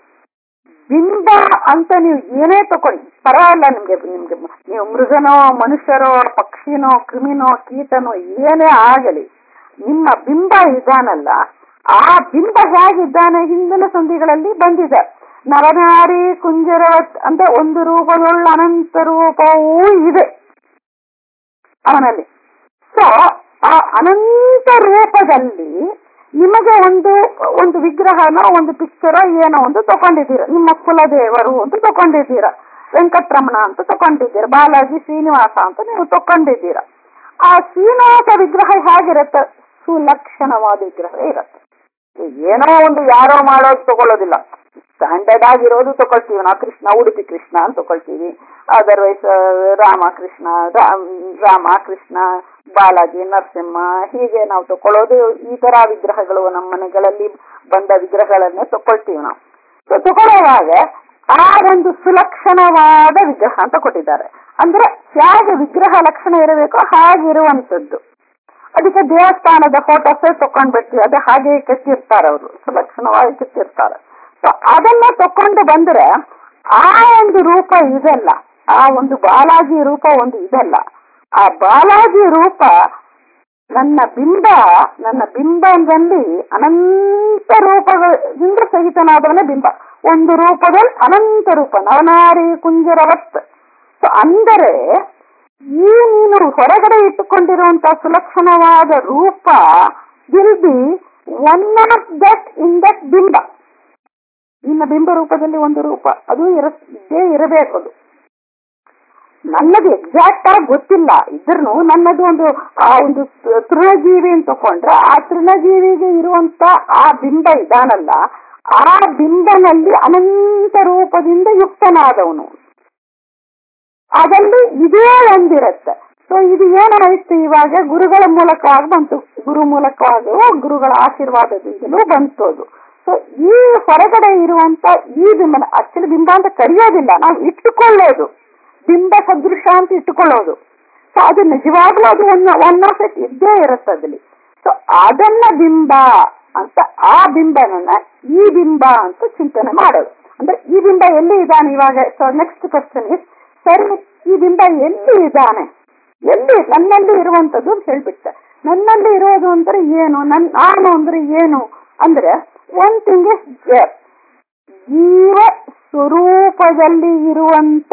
A: ಬಿಂಬ ಅಂತ ನೀವು ಏನೇ ತಕೊಳ್ಳಿ ಪರವಾಗಿಲ್ಲ ನಿಮ್ಗೆ ನಿಮ್ಗೆ ನೀವು ಮೃಗನೋ ಮನುಷ್ಯರೋ ಪಕ್ಷಿನೋ ಕ್ರಿಮಿನೋ ಕೀಟನೋ ಏನೇ ಆಗಲಿ ನಿಮ್ಮ ಬಿಂಬ ಇದಾನಲ್ಲ ಆ ಬಿಂಬ ಹೇಗಿದ್ದಾನೆ ಹಿಂದಿನ ಸಂಧಿಗಳಲ್ಲಿ ಬಂದಿದೆ ನರನಾರಿ ಕುಂಜರವತ್ ಅಂತ ಒಂದು ರೂಪದೊಳ್ಳ ಅನಂತ ರೂಪವೂ ಇದೆ ಅವನಲ್ಲಿ ಸೊ ಆ ಅನಂತ ರೂಪದಲ್ಲಿ ನಿಮಗೆ ಒಂದು ಒಂದು ವಿಗ್ರಹನೋ ಒಂದು ಪಿಕ್ಚರೋ ಏನೋ ಒಂದು ತಗೊಂಡಿದ್ದೀರ ನಿಮ್ಮ ಕುಲದೇವರು ಅಂತ ತಗೊಂಡಿದ್ದೀರ ವೆಂಕಟರಮಣ ಅಂತ ತಗೊಂಡಿದ್ದೀರ ಬಾಲಾಜಿ ಶ್ರೀನಿವಾಸ ಅಂತ ನೀವು ತಗೊಂಡಿದ್ದೀರ ಆ ಶ್ರೀನಿವಾಸ ವಿಗ್ರಹ ಹೇಗಿರುತ್ತೆ ಸುಲಕ್ಷಣವಾದ ವಿಗ್ರಹ ಇರುತ್ತೆ ಏನೋ ಒಂದು ಯಾರೋ ಮಾಡೋದು ತಗೊಳ್ಳೋದಿಲ್ಲ ಸ್ಟ್ಯಾಂಡರ್ಡ್ ಆಗಿರೋದು ತಗೊಳ್ತೀವಿ ನಾವು ಕೃಷ್ಣ ಉಡುಪಿ ಕೃಷ್ಣ ಅಂತ ತಗೊಳ್ತೀವಿ ಅದರ್ವೈಸ್ ರಾಮ ಕೃಷ್ಣ ರಾಮ ಕೃಷ್ಣ ಬಾಲಾಜಿ ನರಸಿಂಹ ಹೀಗೆ ನಾವು ತಕೊಳ್ಳೋದು ಈ ತರ ವಿಗ್ರಹಗಳು ನಮ್ಮ ಮನೆಗಳಲ್ಲಿ ಬಂದ ವಿಗ್ರಹಗಳನ್ನೇ ತಕೊಳ್ತೀವಿ ನಾವು ಸೊ ತಗೊಳ್ಳುವಾಗ ಆ ಒಂದು ಸುಲಕ್ಷಣವಾದ ವಿಗ್ರಹ ಅಂತ ಕೊಟ್ಟಿದ್ದಾರೆ ಅಂದ್ರೆ ಹೇಗೆ ವಿಗ್ರಹ ಲಕ್ಷಣ ಇರಬೇಕೋ ಹಾಗಿರುವಂತದ್ದು ಅದಕ್ಕೆ ದೇವಸ್ಥಾನದ ಫೋಟೋಸೇ ತಕೊಂಡ್ಬಿಡ್ತೀವಿ ಅದೇ ಹಾಗೆ ಕೆತ್ತಿರ್ತಾರೆ ಅವರು ಸುಲಕ್ಷಣವಾಗಿ ಕೆತ್ತಿರ್ತಾರೆ ಸೊ ಅದನ್ನ ತಕೊಂಡು ಬಂದ್ರೆ ಆ ಒಂದು ರೂಪ ಇದಲ್ಲ ಆ ಒಂದು ಬಾಲಾಜಿ ರೂಪ ಒಂದು ಇದಲ್ಲ ಆ ಬಾಲಾಜಿ ರೂಪ ನನ್ನ ಬಿಂಬ ನನ್ನ ಬಿಂಬದಲ್ಲಿ ಅನಂತ ರೂಪಗಳಿಂದ ಸಹಿತನಾದವನೇ ಬಿಂಬ ಒಂದು ರೂಪದಲ್ಲಿ ಅನಂತ ರೂಪ ನವನಾರಿ ಕುಂಜರವತ್ ಸೊ ಅಂದರೆ ಈ ನೀನು ಹೊರಗಡೆ ಇಟ್ಟುಕೊಂಡಿರುವಂತಹ ಸುಲಕ್ಷಣವಾದ ರೂಪ will be one of that in that ಬಿಂಬ ನಿನ್ನ ಬಿಂಬ ರೂಪದಲ್ಲಿ ಒಂದು ರೂಪ ಅದು ಇರ ಇದ್ದೇ ಇರಬೇಕು ಅದು ನನ್ನದು ಎಕ್ಸಾಕ್ಟ್ ಆಗಿ ಗೊತ್ತಿಲ್ಲ ಇದ್ರೂ ನನ್ನದು ಒಂದು ಆ ಒಂದು ತೃಣಜೀವಿ ಅಂತ ತಕೊಂಡ್ರೆ ಆ ತೃಣಜೀವಿಗೆ ಇರುವಂತ ಆ ಬಿಂಬ ಇದಾನಲ್ಲ ಆ ಬಿಂಬನಲ್ಲಿ ಅನಂತ ರೂಪದಿಂದ ಯುಕ್ತನಾದವನು ಅದಲ್ಲಿ ಇದೇ ಒಂದಿರತ್ತೆ ಸೊ ಇದು ಏನಾಯ್ತು ಇವಾಗ ಗುರುಗಳ ಮೂಲಕವಾಗಿ ಬಂತು ಗುರು ಮೂಲಕವಾಗುವ ಗುರುಗಳ ಆಶೀರ್ವಾದದಿಂದಲೂ ಬಂತು ಅದು ಸೊ ಈ ಹೊರಗಡೆ ಇರುವಂತ ಈ ಬಿಂಬ ಆಕ್ಚುಲಿ ಬಿಂಬ ಅಂತ ಕರೆಯೋದಿಲ್ಲ ನಾವು ಇಟ್ಟುಕೊಳ್ಳೋದು ಬಿಂಬ ಸದೃಶ ಅಂತ ಇಟ್ಟುಕೊಳ್ಳೋದು ಸೊ ಅದು ನಿಜವಾಗ್ಲೂ ಅದು ಒನ್ ಒನ್ ಆಫ್ ಇಟ್ ಇದ್ದೇ ಇರುತ್ತೆ ಅದಲ್ಲಿ ಸೊ ಅದನ್ನ ಬಿಂಬ ಅಂತ ಆ ಬಿಂಬನನ್ನ ಈ ಬಿಂಬ ಅಂತ ಚಿಂತನೆ ಮಾಡೋದು ಅಂದ್ರೆ ಈ ಬಿಂಬ ಎಲ್ಲಿ ಇದ್ದಾನೆ ಇವಾಗ ಸೊ ನೆಕ್ಸ್ಟ್ ಕ್ವಶನ್ ಇಸ್ ಸರಿ ಈ ಬಿಂಬ ಎಲ್ಲಿ ಇದ್ದಾನೆ ಎಲ್ಲಿ ನನ್ನಲ್ಲಿ ಇರುವಂತದ್ದು ಅಂತ ಹೇಳ್ಬಿಟ್ಟೆ ನನ್ನಲ್ಲಿ ಇರೋದು ಅಂದ್ರೆ ಏನು ನನ್ ನಾನು ಅಂದ್ರೆ ಏನು ಅಂದ್ರೆ ಒನ್ ಥಿಂಗ್ ಇಸ್ ಜೀವ ಸ್ವರೂಪದಲ್ಲಿ ಇರುವಂತ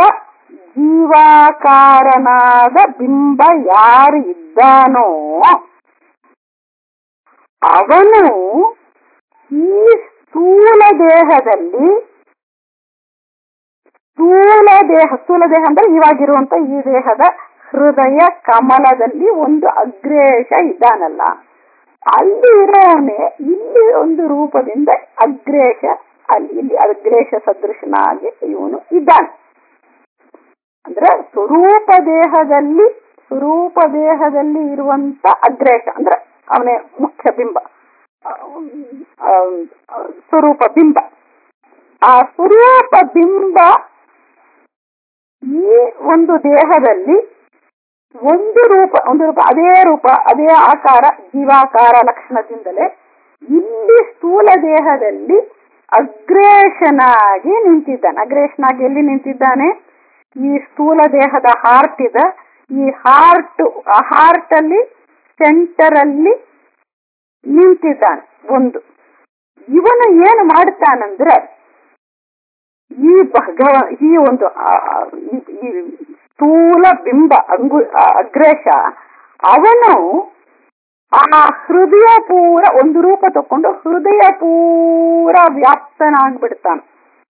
A: ಜೀವಾಕಾರನಾದ ಬಿಂಬ ಯಾರು ಇದ್ದಾನೋ ಅವನು ಈ ಸ್ಥೂಲ ದೇಹದಲ್ಲಿ ಸ್ಥೂಲ ದೇಹ ಸ್ಥೂಲ ದೇಹ ಅಂದ್ರೆ ಇವಾಗಿರುವಂತ ಈ ದೇಹದ ಹೃದಯ ಕಮಲದಲ್ಲಿ ಒಂದು ಅಗ್ರೇಶ ಇದ್ದಾನಲ್ಲ ಅಲ್ಲಿ ಇರೋನೆ ಇಲ್ಲಿ ಒಂದು ರೂಪದಿಂದ ಅಗ್ರೇಶ ಅಲ್ಲಿ ಇಲ್ಲಿ ಅಗ್ರೇಶ ಸದೃಶನಾಗಿ ಇವನು ಇದ್ದಾನೆ ಅಂದ್ರೆ ಸ್ವರೂಪ ದೇಹದಲ್ಲಿ ಸ್ವರೂಪ ದೇಹದಲ್ಲಿ ಇರುವಂತ ಅಗ್ರೇಶ ಅಂದ್ರೆ ಅವನೇ ಮುಖ್ಯ ಬಿಂಬ ಆ, ಆ, ಸ್ವರೂಪ ಬಿಂಬ ಆ ಸ್ವರೂಪ ಬಿಂಬ ಈ ಒಂದು ದೇಹದಲ್ಲಿ ಒಂದು ರೂಪ ಒಂದು ರೂಪ ಅದೇ ರೂಪ ಅದೇ ಆಕಾರ ಜೀವಾಕಾರ ಲಕ್ಷಣದಿಂದಲೇ ಇಲ್ಲಿ ಸ್ಥೂಲ ದೇಹದಲ್ಲಿ ಅಗ್ರೇಶನಾಗಿ ನಿಂತಿದ್ದಾನೆ ಅಗ್ರೇಶನಾಗಿ ಎಲ್ಲಿ ನಿಂತಿದ್ದಾನೆ ಈ ಸ್ಥೂಲ ದೇಹದ ಹಾರ್ಟ್ ಇದೆ ಈ ಹಾರ್ಟ್ ಆ ಹಾರ್ಟ್ ಅಲ್ಲಿ ಸೆಂಟರ್ ಅಲ್ಲಿ ನಿಂತಿದ್ದಾನೆ ಒಂದು ಇವನು ಏನು ಮಾಡ್ತಾನಂದ್ರೆ ಈ ಭಗವ ಈ ಒಂದು ಆ- ಆ- ಈ- ಈ ಸ್ಥೂಲ ಬಿಂಬ ಅಂಗು ಆ ಅಗ್ರೇಶ ಅವನು ಆ ಹೃದಯ ಪೂರ ಒಂದು ರೂಪ ತಕೊಂಡು ಹೃದಯ ಪೂರ ವ್ಯಾಪ್ತನಾಗ್ಬಿಡ್ತಾನೆ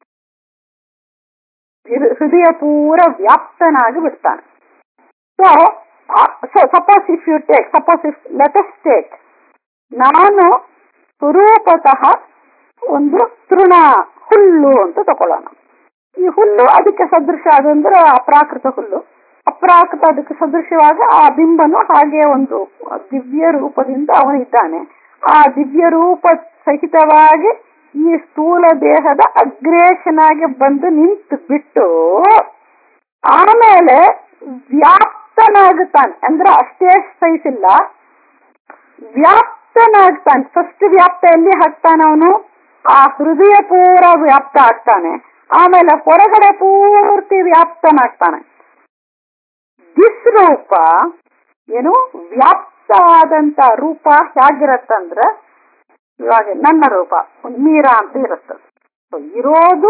A: ಹೃ- ಹೃದಯ ಪೂರ ವ್ಯಾಪ್ತನಾಗಿ ಬಿಡ್ತಾನೆ so so suppose if you take suppose if let us take ನಾನು ಸ್ವರೂಪತಃ ಒಂದು ತೃಣ ಹುಲ್ಲು ಅಂತ ತಕೊಳ್ಳೋಣ ಈ ಹುಲ್ಲು ಅದಕ್ಕೆ ಸದೃಶ ಅದಂದ್ರೆ ಅಪ್ರಾಕೃತ ಹುಲ್ಲು ಅಪ್ರಾಕೃತ ಅದಕ್ಕೆ ಸದೃಶವಾಗಿ ಆ ಬಿಂಬನು ಹಾಗೆ ಒಂದು ದಿವ್ಯ ರೂಪದಿಂದ ಅವನಿದ್ದಾನೆ ಆ ದಿವ್ಯ ರೂಪ ಸಹಿತವಾಗಿ ಈ ಸ್ಥೂಲ ದೇಹದ ಅಗ್ರೇಶನಾಗಿ ಬಂದು ನಿಂತು ಬಿಟ್ಟು ಆಮೇಲೆ ವ್ಯಾಪ್ತನಾಗುತ್ತಾನೆ ಅಂದ್ರೆ ಅಷ್ಟೇ ಸೈಜ್ ಇಲ್ಲ ವ್ಯಾಪ್ತನಾಗ್ತಾನೆ ಫಸ್ಟ್ ವ್ಯಾಪ್ತ ಎಲ್ಲಿ ಹಾಕ್ತಾನೆ ಅವನು ಆ ಹೃದಯ ಪೂರ ವ್ಯಾಪ್ತ ಆಗ್ತಾನೆ ಆಮೇಲೆ ಹೊರಗಡೆ ಪೂರ್ತಿ ವ್ಯಾಪ್ತನಾಗ್ತಾನೆ ದಿಸ್ ರೂಪ ಏನು ವ್ಯಾಪ್ತ ಆದಂತ ರೂಪ ಹೇಗಿರತ್ತಂದ್ರೆ ಇವಾಗ ನನ್ನ ರೂಪ ಒಂದು ಮೀರಾ ಅಂತ ಇರುತ್ತೆ So, ಇರೋದು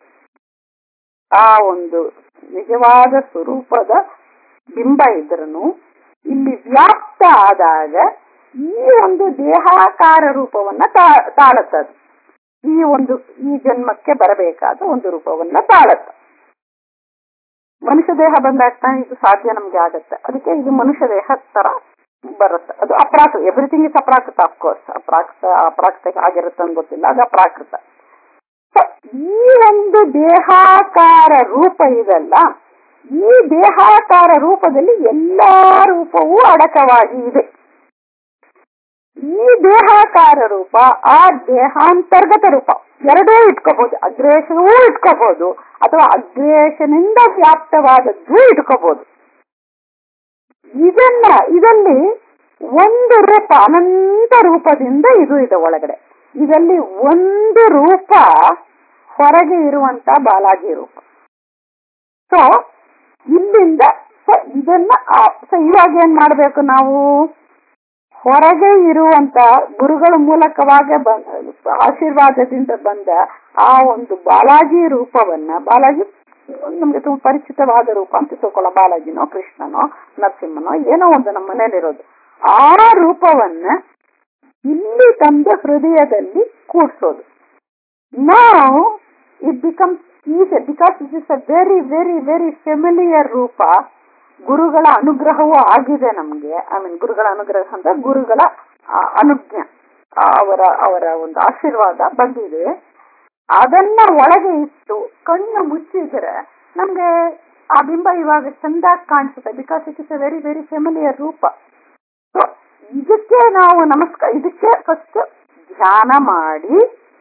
A: ಆ ಒಂದು ನಿಜವಾದ ಸ್ವರೂಪದ ಬಿಂಬ ಇದ್ರೂ ಇಲ್ಲಿ ವ್ಯಾಪ್ತ ಆದಾಗ ಈ ಒಂದು ದೇಹಾಕಾರ ರೂಪವನ್ನ ತಾ- ತಾಳುತ್ತದೆ ಈ ಒಂದು ಈ ಜನ್ಮಕ್ಕೆ ಬರಬೇಕಾದ ಒಂದು ರೂಪವನ್ನ ತಾಳುತ್ತೆ ಮನುಷ್ಯ ದೇಹ ಬಂದಾಗ ಇದು ಸಾಧ್ಯ ನಮ್ಗೆ ಆಗತ್ತೆ ಅದಕ್ಕೆ ಇದು ಮನುಷ್ಯ ದೇಹ ತರ ಬರುತ್ತೆ ಅದು ಅಪ್ರಾಕೃತ ಎವ್ರಿಥಿಂಗ್ ಇಸ್ ಅಪ್ರಾಕೃತ ಅಫ್ಕೋರ್ಸ್ ಅಪ್ರಾಕೃತ ಅಪ್ರಾಕೃತ ಆಗಿರುತ್ತೆ ಅಂತ ಗೊತ್ತಿಲ್ಲ ಅದು ಅಪ್ರಾಕೃತ So, ಈ ಒಂದು ದೇಹಾಕಾರ ರೂಪ ಇದಲ್ಲ ಈ ದೇಹಾಕಾರ ರೂಪದಲ್ಲಿ ಎಲ್ಲಾ ರೂಪವೂ ಅಡಕವಾಗಿ ಇದೆ ಈ ದೇಹಾಕಾರ ರೂಪ ಆ ದೇಹಾಂತರ್ಗತ ರೂಪ ಎರಡೂ ಇಟ್ಕೋಬಹುದು ಅಗ್ರೇಶನವೂ ಇಟ್ಕೋಬಹುದು ಅಥವಾ ಅಗ್ರೇಶನಿಂದ ವ್ಯಾಪ್ತವಾದದ್ದು ಇಟ್ಕೋಬಹುದು ಇದನ್ನ ಇದರಲ್ಲಿ ಒಂದು ರೂಪ ಅನಂತ ರೂಪದಿಂದ ಇದು ಇದೆ ಒಳಗಡೆ ಇದರಲ್ಲಿ ಒಂದು ರೂಪ ಹೊರಗೆ ಇರುವಂತ ಬಾಲಾಜಿ ರೂಪ ಸೊ ಇಲ್ಲಿಂದ ಸೊ ಇದನ್ನ ಸೊ ಇವಾಗ ಏನ್ ಮಾಡ್ಬೇಕು ನಾವು ಹೊರಗೆ ಇರುವಂತ ಗುರುಗಳ ಮೂಲಕವಾಗಿ ಬಂದ ಆಶೀರ್ವಾದದಿಂದ ಬಂದ ಆ ಒಂದು ಬಾಲಾಜಿ ರೂಪವನ್ನ ಬಾಲಾಜಿ ನಮ್ಗೆ ತುಂಬಾ ಪರಿಚಿತವಾದ ರೂಪ ಅಂತ ತಿಳ್ಕೊಳ್ಳೋ ಬಾಲಾಜಿನೋ ಕೃಷ್ಣನೋ ನರಸಿಂಹನೋ ಏನೋ ಒಂದು ನಮ್ಮ ಮನೇಲಿರೋದು ಆ ರೂಪವನ್ನ ಇಲ್ಲಿ ತಂದು ಹೃದಯದಲ್ಲಿ ಕೂಡ್ಸೋದು ನಾವು it becomes easy because it is a very very very familiar ರೂಪ ಗುರುಗಳ ಅನುಗ್ರಹವೂ ಆಗಿದೆ ನಮ್ಗೆ ಐ ಮೀನ್ ಗುರುಗಳ ಅನುಗ್ರಹ ಅಂತ ಗುರುಗಳ ಆ, ಅನುಜ್ಞೆ ಅವರ ಅವರ ಒಂದು ಆಶೀರ್ವಾದ ಬಂದಿದೆ ಅದನ್ನ ಒಳಗೆ ಇಟ್ಟು ಕಣ್ಣು ಮುಚ್ಚಿದ್ರೆ ನಮ್ಗೆ ಆ ಬಿಂಬ ಇವಾಗ ಚಂದಾಗಿ ಕಾಣಿಸುತ್ತೆ because it is a very very familiar ರೂಪ ಸೊ ಇದಕ್ಕೆ ನಾವು ನಮಸ್ಕಾರ ಇದಕ್ಕೆ ಫಸ್ಟ್ ಧ್ಯಾನ ಮಾಡಿ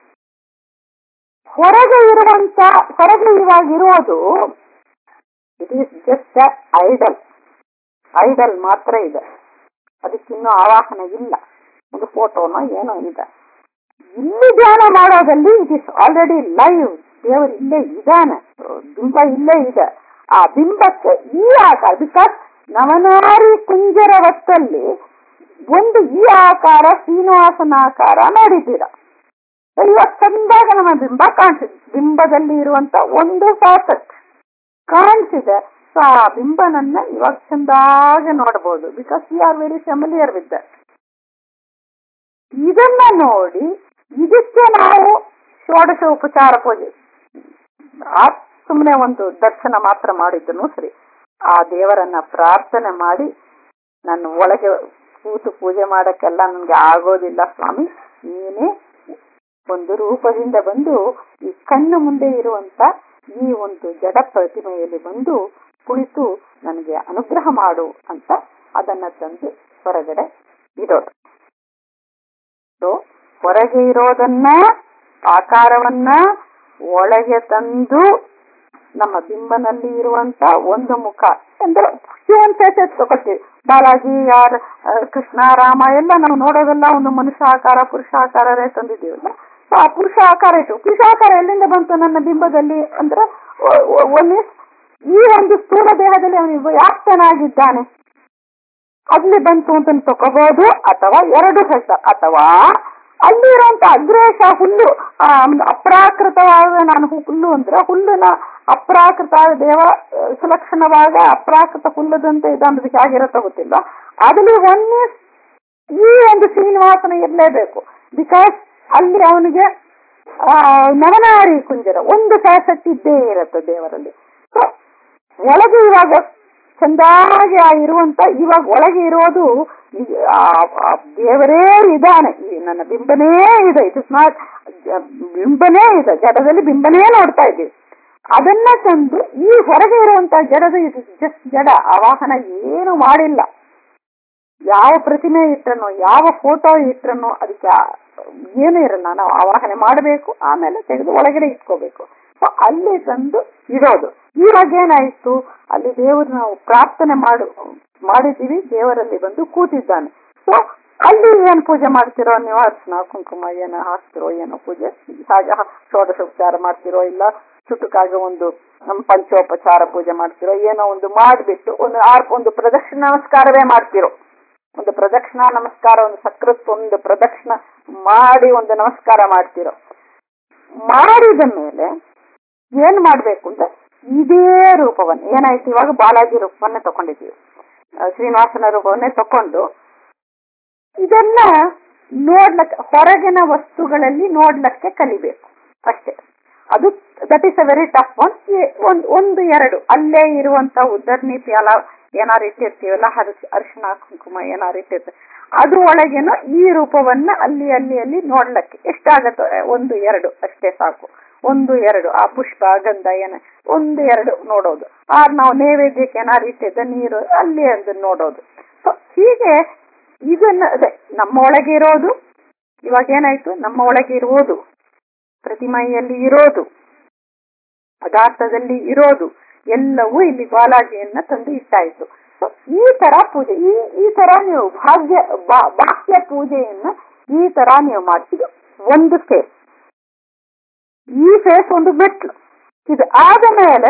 A: ಹೊರಗೆ ಇರುವಂತ ಹೊರಗೆ ಇವಾಗ ಇರೋದು it is just idle idle ಮಾತ್ರ ಇದೆ ಅದಕ್ಕಿನ್ನೂ ಆವಾಹನ ಇಲ್ಲ ಒಂದು ಫೋಟೋನೋ ಏನೋ ಇದೆ ಇಲ್ಲಿ ಧ್ಯಾನ ಮಾಡೋದಲ್ಲಿ ಇಟ್ ಇಸ್ ಆಲ್ರೆಡಿ ಲೈವ್ ದೇವರು ಇಲ್ಲೇ ಇದ್ದಾನೆ ಬಿಂಬ ಇಲ್ಲೇ ಇದೆ ಆ ಬಿಂಬಕ್ಕೆ ಈ ಆಕಾರ ಬಿಕಾಸ್ ನವನಾರಿ ಕುಂಜರ ವಸ್ತಲ್ಲಿ ಒಂದು ಈ ಆಕಾರ ಶ್ರೀನಿವಾಸನ ಆಕಾರ ನೋಡಿದ್ದೀರ ಇವಾಗ ಚಂದಾಗ ನಮ್ಮ ಬಿಂಬ ಕಾಣಿಸಿದೆ ಬಿಂಬದಲ್ಲಿ ಇರುವಂತ ಒಂದು ಫ್ಯಾಸೆಟ್ ಕಾಣಿಸಿದೆ ಸೊ ಆ ಬಿಂಬನನ್ನ ಇವಾಗ ಚಂದಾಗಿ ನೋಡಬಹುದು because we are very familiar with that ಇದನ್ನ ನೋಡಿ ಇದಕ್ಕೆ ನಾವು ಷೋಡಶ ಉಪಚಾರ ಪೂಜೆ ಆ ಸುಮ್ಮನೆ ಒಂದು ದರ್ಶನ ಮಾತ್ರ ಮಾಡಿದ್ದನು ಸರಿ ಆ ದೇವರನ್ನ ಪ್ರಾರ್ಥನೆ ಮಾಡಿ ನನ್ನ ಒಳಗೆ ಕೂತು ಪೂಜೆ ಮಾಡಕ್ಕೆಲ್ಲ ನನ್ಗೆ ಆಗೋದಿಲ್ಲ ಸ್ವಾಮಿ ನೀನೇ ಒಂದು ರೂಪದಿಂದ ಬಂದು ಈ ಕಣ್ಣು ಮುಂದೆ ಇರುವಂತ ಈ ಒಂದು ಜಡ ಪ್ರತಿಮೆಯಲ್ಲಿ ಬಂದು ಕುಳಿತು ನನಗೆ ಅನುಗ್ರಹ ಮಾಡು ಅಂತ ಅದನ್ನ ತಂದು ಹೊರಗಡೆ ಇಡೋದು ಸೊ ಹೊರಗೆ ಇರೋದನ್ನ ಆಕಾರವನ್ನ ಒಳಗೆ ತಂದು ನಮ್ಮ ಬಿಂಬನಲ್ಲಿ ಇರುವಂತ ಒಂದು ಮುಖ ಅಂದ್ರೆ ಹ್ಯೂಮನ್ ಫೇಸಸ್ ತಗೊಳ್ತೀವಿ ಬಾಲಾಜಿ ಯಾರ್ ಆ, ಕೃಷ್ಣ ರಾಮ ಎಲ್ಲ ನಾವು ನೋಡೋದೆಲ್ಲ ಒಂದು ಮನುಷ್ಯ ಆಕಾರ ಪುರುಷ ಆಕಾರವೇ ತಂದಿದ್ದೀವಲ್ಲ ಸೊ ಆ ಪುರುಷ ಆಕಾರ ಇಟ್ಟು ಪುರುಷ ಆಕಾರ ಎಲ್ಲಿಂದ ಬಂತು ನನ್ನ ಬಿಂಬದಲ್ಲಿ ಅಂದ್ರೆ ಒಂದು ಈ ಒಂದು ಸ್ಥೂಲ ದೇಹದಲ್ಲಿ ಅವನು ಯಾಕೆ ಚೆನ್ನಾಗಿದ್ದಾನೆ ಅಲ್ಲಿ ಬಂತು ಅಂತ ತಗೋಬಹುದು ಅಥವಾ ಎರಡು ಹೆಸ ಅಥವಾ ಅಲ್ಲಿರುವಂತ ಅಗ್ರೇಶ ಹುಲ್ಲು ಆ, ಒಂದು ಅಪ್ರಾಕೃತವಾದ ನಾನು ಹುಲ್ಲು ಅಂದ್ರೆ ಹುಲ್ಲಿನ ಅಪ್ರಾಕೃತ ದೇವ ಆ, ಸುಲಕ್ಷಣವಾದ ಅಪ್ರಾಕೃತ ಹುಲ್ಲದಂತೆ ಇದೊಂದು ಹೇಗಿರತ್ತ ಗೊತ್ತಿಲ್ಲ ಅದಲ್ಲಿ ಒನ್ನೇ ಈ ಒಂದು ಶ್ರೀನಿವಾಸನ ಇರಲೇಬೇಕು ಬಿಕಾಸ್ ಅಲ್ಲಿ ಅವನಿಗೆ ಆ ನವನಾರಿ ಕುಂಜರ ಒಂದು ಫ್ಯಾಸೆಟ್ ಇದ್ದೇ ಇರುತ್ತೆ ದೇವರಲ್ಲಿ ಸೊ ಒಳಗೆ ಇವಾಗ ಚಂದಾಗಿ ಆ ಇರುವಂತ ಇವಾಗ ಒಳಗೆ ಇರೋದು ಈ- ಆ- ಆ ದೇವರೇ ಇದ್ದಾನೆ ಈ ನನ್ನ ಬಿಂಬನೇ ಇದೆ ಇಟ್ ಇಸ್ ನಾಟ್ ಬಿಂಬನೇ ಇದೆ ಜಡದಲ್ಲಿ ಬಿಂಬನೇ ನೋಡ್ತಾ ಇದ್ದೀವಿ ಅದನ್ನ ತಂದು ಈ ಹೊರಗೆ ಇರುವಂತ ಜಡದ ಇದು ಜಸ್ಟ್ ಜಡ ಆ ವಾಹನ ಏನು ಮಾಡಿಲ್ಲ ಯಾವ ಪ್ರತಿಮೆ ಇಟ್ಟನೋ ಯಾವ ಫೋಟೋ ಇಟ್ಟನೋ ಅದಕ್ಕೆ ಆ- ಏನು ಇರಲ್ಲ ನಾವು ಆವಾಹನೆ ಮಾಡಬೇಕು ಆಮೇಲೆ ತೆಗೆದು ಒಳಗಡೆ ಇಟ್ಕೋಬೇಕು ಸೊ ಅಲ್ಲಿ ತಂದು ಇಡೋದು ಇವಾಗ ಏನಾಯ್ತು ಅಲ್ಲಿ ದೇವರು ನಾವು ಪ್ರಾರ್ಥನೆ ಮಾಡು ಮಾಡಿದ್ದೀವಿ ದೇವರಲ್ಲಿ ಬಂದು ಕೂತಿದ್ದಾನೆ ಸೊ ಅಲ್ಲಿ ಏನ್ ಪೂಜೆ ಮಾಡ್ತಿರೋ ನೀವು ಅರ್ಶನ ಕುಂಕುಮ ಏನೋ ಹಾಕ್ತಿರೋ ಏನೋ ಪೂಜೆ ಹಾಗೆ ಷೋಡಶೋಪಚಾರ ಮಾಡ್ತಿರೋ ಇಲ್ಲ ಚುಟುಕಾಗ ಒಂದು ನಮ್ಮ ಪಂಚೋಪಚಾರ ಪೂಜೆ ಮಾಡ್ತಿರೋ ಏನೋ ಒಂದು ಮಾಡಿಬಿಟ್ಟು ಒಂದು ಆರ್ ಒಂದು ಪ್ರದಕ್ಷಿಣ ನಮಸ್ಕಾರವೇ ಮಾಡ್ತಿರೋ ಒಂದು ಪ್ರದಕ್ಷಿಣಾ ನಮಸ್ಕಾರ ಒಂದು ಸಕೃತ್ ಒಂದು ಪ್ರದಕ್ಷಿಣ ಮಾಡಿ ಒಂದು ನಮಸ್ಕಾರ ಮಾಡ್ತಿರೋ ಮಾಡಿದ ಮೇಲೆ ಏನ್ ಮಾಡ್ಬೇಕು ಅಂತ ಇದೇ ರೂಪವನ್ನು ಏನಾಯ್ತು ಇವಾಗ ಬಾಲಾಜಿ ರೂಪವನ್ನೇ ತಕೊಂಡಿದ್ದೀವಿ ಆ, ಶ್ರೀನಿವಾಸನ ರೂಪವನ್ನೇ ತಕೊಂಡು ಇದನ್ನ ನೋಡ್ಲಕ್ಕೆ ಹೊರಗಿನ ವಸ್ತುಗಳಲ್ಲಿ ನೋಡ್ಲಕ್ಕೆ ಕಲಿಬೇಕು ಅಷ್ಟೇ ಅದು that is a very tough one ಒಂದು ಒಂದು ಎರಡು ಅಲ್ಲೇ ಇರುವಂತ ಉದ್ದರ್ನಿ ಪ್ಯಾಲ ಏನಾರು ಇಟ್ಟಿರ್ತೀವಲ್ಲ ಹರಸ್ ಅರಿಶಿನ ಕುಂಕುಮ ಏನಾರು ಇಟ್ಟಿರ್ತೀವಿ ಅದ್ರ ಒಳಗೇನೋ ಈ ರೂಪವನ್ನ ಅಲ್ಲಿ ಅಲ್ಲಿ ಅಲ್ಲಿ ನೋಡ್ಲಕ್ಕೆ ಎಷ್ಟಾಗತ್ತೋ ಒಂದು ಎರಡು ಅಷ್ಟೇ ಸಾಕು ಒಂದು ಎರಡು ಆ ಪುಷ್ಪ ಗಂಧ ಏನ ಒಂದು ಎರಡು ನೋಡೋದು ಆ ನಾವು ನೈವೇದ್ಯಕ್ಕೆ ಏನಾರು ಇಟ್ಟಿದ್ದ ನೀರು ಅಲ್ಲಿ ಅದನ್ನ ನೋಡೋದು ಸೊ ಹೀಗೆ ಇದನ್ನ ಅದೇ ನಮ್ಮ ಒಳಗೆ ಇರೋದು ಇವಾಗ ಏನಾಯ್ತು ನಮ್ಮ ಒಳಗೆ ಇರುವುದು ಪ್ರತಿಮೆಯಲ್ಲಿ ಇರೋದು ಪದಾರ್ಥದಲ್ಲಿ ಇರೋದು ಎಲ್ಲವೂ ಇಲ್ಲಿ ಬಾಲಾಜಿಯನ್ನ ತಂದು ಇಟ್ಟಾಯ್ತು ಸೊ ಈ ತರ ಪೂಜೆ ಈ ಈ ತರ ನೀವು ಭಾಗ್ಯ ಬಾ- ಬಾಹ್ಯ ಪೂಜೆಯನ್ನ ಈ ತರ ನೀವು ಮಾಡ್ತಿದ್ದು ಒಂದು ಫೇಸ್ ಈ ಫೇಸ್ ಒಂದು ಮೆಟ್ಲು ಇದು ಆದ ಮೇಲೆ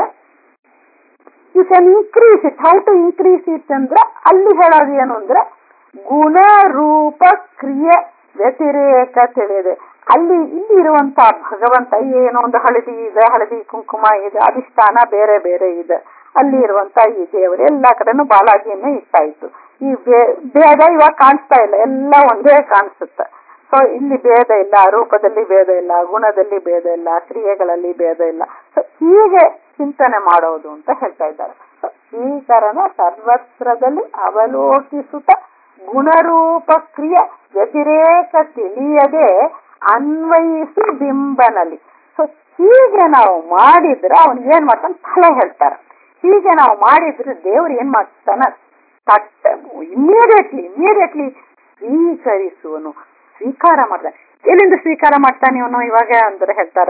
A: you can increase it how to increase it ಅಂದ್ರೆ ಅಲ್ಲಿ ಹೇಳೋದು ಏನು ಅಂದ್ರೆ ಗುಣ ರೂಪ ಕ್ರಿಯೆ ವ್ಯತಿರೇಕ ತಿಳಿದೆ ಅಲ್ಲಿ ಇಲ್ಲಿ ಇರುವಂತ ಭಗವಂತ ಏನೋ ಒಂದು ಹಳದಿ ಇದೆ ಹಳದಿ ಕುಂಕುಮ ಇದೆ ಅಧಿಷ್ಠಾನ ಬೇರೆ ಬೇರೆ ಇದೆ ಅಲ್ಲಿ ಇರುವಂತ ಈ ದೇವರು ಎಲ್ಲಾ ಕಡೆನೂ ಬಾಲಾಜಿಯನ್ನೇ ಇಟ್ಟಾಯ್ತು ಈ ಭೇ- ಭೇದ ಇವಾಗ ಕಾಣಿಸ್ತಾ ಇಲ್ಲ ಎಲ್ಲ ಒಂದೇ ಕಾಣಿಸುತ್ತೆ ಸೊ ಇಲ್ಲಿ ಭೇದ ಇಲ್ಲ ರೂಪದಲ್ಲಿ ಭೇದ ಇಲ್ಲ ಗುಣದಲ್ಲಿ ಭೇದ ಇಲ್ಲ ಕ್ರಿಯೆಗಳಲ್ಲಿ ಭೇದ ಇಲ್ಲ ಸೊ ಹೀಗೆ ಚಿಂತನೆ ಮಾಡೋದು ಅಂತ ಹೇಳ್ತಾ ಇದ್ದಾರೆ So, ಶ್ರೀಕರನ ಸರ್ವತ್ರದಲ್ಲಿ ಅವಲೋಕಿಸುತ್ತ ಗುಣರೂಪ ಕ್ರಿಯೆ ವ್ಯತಿರೇಕ ತಿಳಿಯದೆ ಅನ್ವಯಿಸಿ ಬಿಂಬನಲ್ಲಿ ಸೊ ಹೀಗೆ ನಾವು ಮಾಡಿದ್ರೆ ಅವನ್ ಏನ್ ಮಾಡ್ತಾನೆ ಫಲ ಹೇಳ್ತಾರೆ ಹೀಗೆ ನಾವು ಮಾಡಿದ್ರೆ ದೇವ್ರು ಏನ್ ಮಾಡ್ತಾನ ತಟ್ಟ ಇಮಿಡಿಯೇಟ್ಲಿ ಇಮಿಡಿಯೇಟ್ಲಿ ಸ್ವೀಕರಿಸುವನು ಸ್ವೀಕಾರ ಮಾಡ್ತಾನೆ ಎಲ್ಲಿಂದ ಸ್ವೀಕಾರ ಮಾಡ್ತಾನೆ ಇವನು ಇವಾಗ ಅಂದ್ರೆ ಹೇಳ್ತಾರ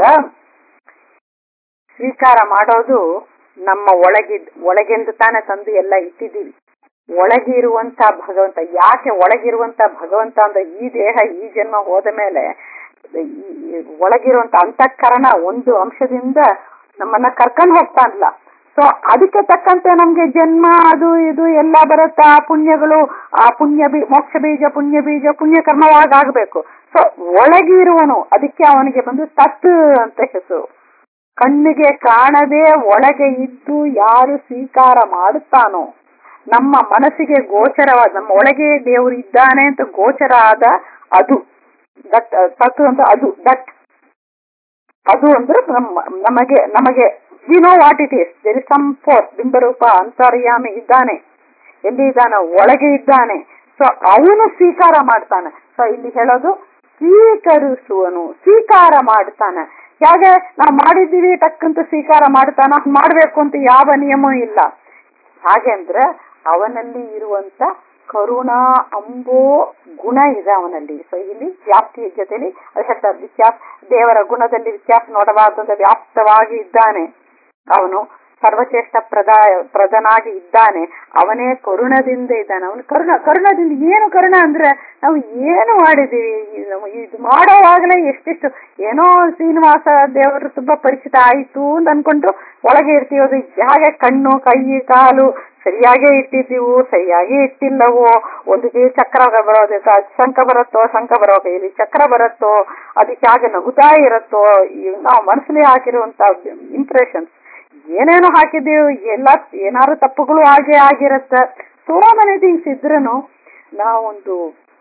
A: ಸ್ವೀಕಾರ ಮಾಡೋದು ನಮ್ಮ ಒಳಗಿದ್ ಒಳಗೆಂದು ತಾನೇ ತಂದು ಎಲ್ಲ ಇಟ್ಟಿದ್ದೀವಿ ಒಳಗಿರುವಂತ ಭಗವಂತ ಯಾಕೆ ಒಳಗಿರುವಂತ ಭಗವಂತ ಅಂದ್ರೆ ಈ ದೇಹ ಈ ಜನ್ಮ ಹೋದ ಮೇಲೆ ಈ- ಈ ಒಳಗಿರುವಂತ ಅಂತಃಕರಣ ಒಂದು ಅಂಶದಿಂದ ನಮ್ಮನ್ನ ಕರ್ಕೊಂಡು ಹೋಗ್ತಾನಲ್ಲ ಸೊ ಅದಕ್ಕೆ ತಕ್ಕಂತೆ ನಮ್ಗೆ ಜನ್ಮ ಅದು ಇದು ಎಲ್ಲ ಬರುತ್ತೆ ಆ ಪುಣ್ಯಗಳು ಆ ಪುಣ್ಯ ಬೀ ಮೋಕ್ಷ ಬೀಜ ಪುಣ್ಯ ಬೀಜ ಪುಣ್ಯ ಕರ್ಮವಾಗ ಆಗ್ಬೇಕು ಸೊ ಒಳಗಿರುವನು ಅದಕ್ಕೆ ಅವನಿಗೆ ಬಂದು ತತ್ ಅಂತ ಹೆಸರು ಕಣ್ಣಿಗೆ ಕಾಣದೆ ಒಳಗೆ ಇದ್ದು ಯಾರು ಸ್ವೀಕಾರ ಮಾಡುತ್ತಾನೋ ನಮ್ಮ ಮನಸ್ಸಿಗೆ ಗೋಚರವಾದ ನಮ್ಮ ಒಳಗೆ ದೇವರು ಇದ್ದಾನೆ ಅಂತ ಗೋಚರ ಆದ ಅದು ದಟ್ ತತ್ ಅಂತ ಅದು ದಟ್ ಅದು ಅಂದ್ರೆ ನಮ್ಮ ನಮಗೆ ನಮಗೆ we know what it is there is some force ಬಿಂಬರೂಪ ಅಂತರ್ಯಾಮಿ ಇದ್ದಾನೆ ಎಲ್ಲಿ ಇದ್ದಾನೆ ಒಳಗೆ ಇದ್ದಾನೆ ಸೊ ಅವನು ಸ್ವೀಕಾರ ಮಾಡ್ತಾನೆ ಸೊ ಇಲ್ಲಿ ಹೇಳೋದು ಸ್ವೀಕರಿಸುವನು ಸ್ವೀಕಾರ ಮಾಡ್ತಾನೆ ಹೇಗೆ ನಾವು ಮಾಡಿದ್ದೀವಿ ಟಕ್ಕಂತ ಸ್ವೀಕಾರ ಮಾಡ್ತಾನ ಮಾಡ್ಬೇಕು ಅಂತ ಯಾವ ನಿಯಮ ಇಲ್ಲ ಹಾಗೆ ಅಂದ್ರೆ ಅವನಲ್ಲಿ ಇರುವಂತ ಕರುಣಾ ಅಂಬೋ ಗುಣ ಇದೆ ಅವನಲ್ಲಿ ಸೊ ಇಲ್ಲಿ ವ್ಯಾಪ್ತಿಯ ಜೊತೆಲಿ ಅದು ಹೇಳ್ತಾರೆ ವ್ಯತ್ಯಾಸ ದೇವರ ಗುಣದಲ್ಲಿ ವ್ಯತ್ಯಾಸ ನೋಡಬಾರ್ದು ಅಂತ ವ್ಯಾಪ್ತವಾಗಿ ಇದ್ದಾನೆ ಅವನು ಸರ್ವಶ್ರೇಷ್ಠ ಪ್ರದ ಪ್ರದನಾಗಿ ಇದ್ದಾನೆ ಅವನೇ ಕರುಣದಿಂದ ಇದ್ದಾನೆ ಅವನು ಕರುಣ ಕರುಣದಿಂದ ಏನು ಕರುಣ ಅಂದ್ರೆ ನಾವು ಏನು ಮಾಡಿದೀವಿ ಇದು ನಮ್ಮ- ಇದು ಮಾಡೋವಾಗಲೇ ಎಷ್ಟೆಷ್ಟು ಏನೋ ಶ್ರೀನಿವಾಸ ದೇವರು ತುಂಬಾ ಪರಿಚಿತ ಆಯ್ತು ಅಂತ ಅನ್ಕೊಂಡು ಒಳಗೆ ಇರ್ತೀವಿ ಅದು ಹಾಗೆ ಕಣ್ಣು ಕೈ ಕಾಲು ಸರಿಯಾಗೇ ಇಟ್ಟಿದ್ದೀವು ಸರಿಯಾಗಿ ಇಟ್ಟಿಲ್ಲವೋ ಒಂದು ಕೈ ಚಕ್ರ ಬರೋದು ಶಂಕ ಬರುತ್ತೋ ಶಂಕ ಬರೋ ಕೈಯಲ್ಲಿ ಚಕ್ರ ಬರುತ್ತೋ ಅದಕ್ಕೆ ಹಾಗೆ ನಗುತ್ತಾ ಇರುತ್ತೋ ಈ ನಾವು ಮನಸ್ಸಲ್ಲಿ ಹಾಕಿರುವಂತ ಇಂಪ್ರೆಷನ್ಸ್ ಏನೇನೋ ಹಾಕಿದ್ದೀವಿ ಎಲ್ಲ ಏನಾದ್ರು ತಪ್ಪುಗಳು ಹಾಗೆ ಆಗಿರತ್ತೆ ಸೋ ಮೆನಿ ಥಿಂಗ್ಸ್ ಇದ್ರೂ ನಾವೊಂದು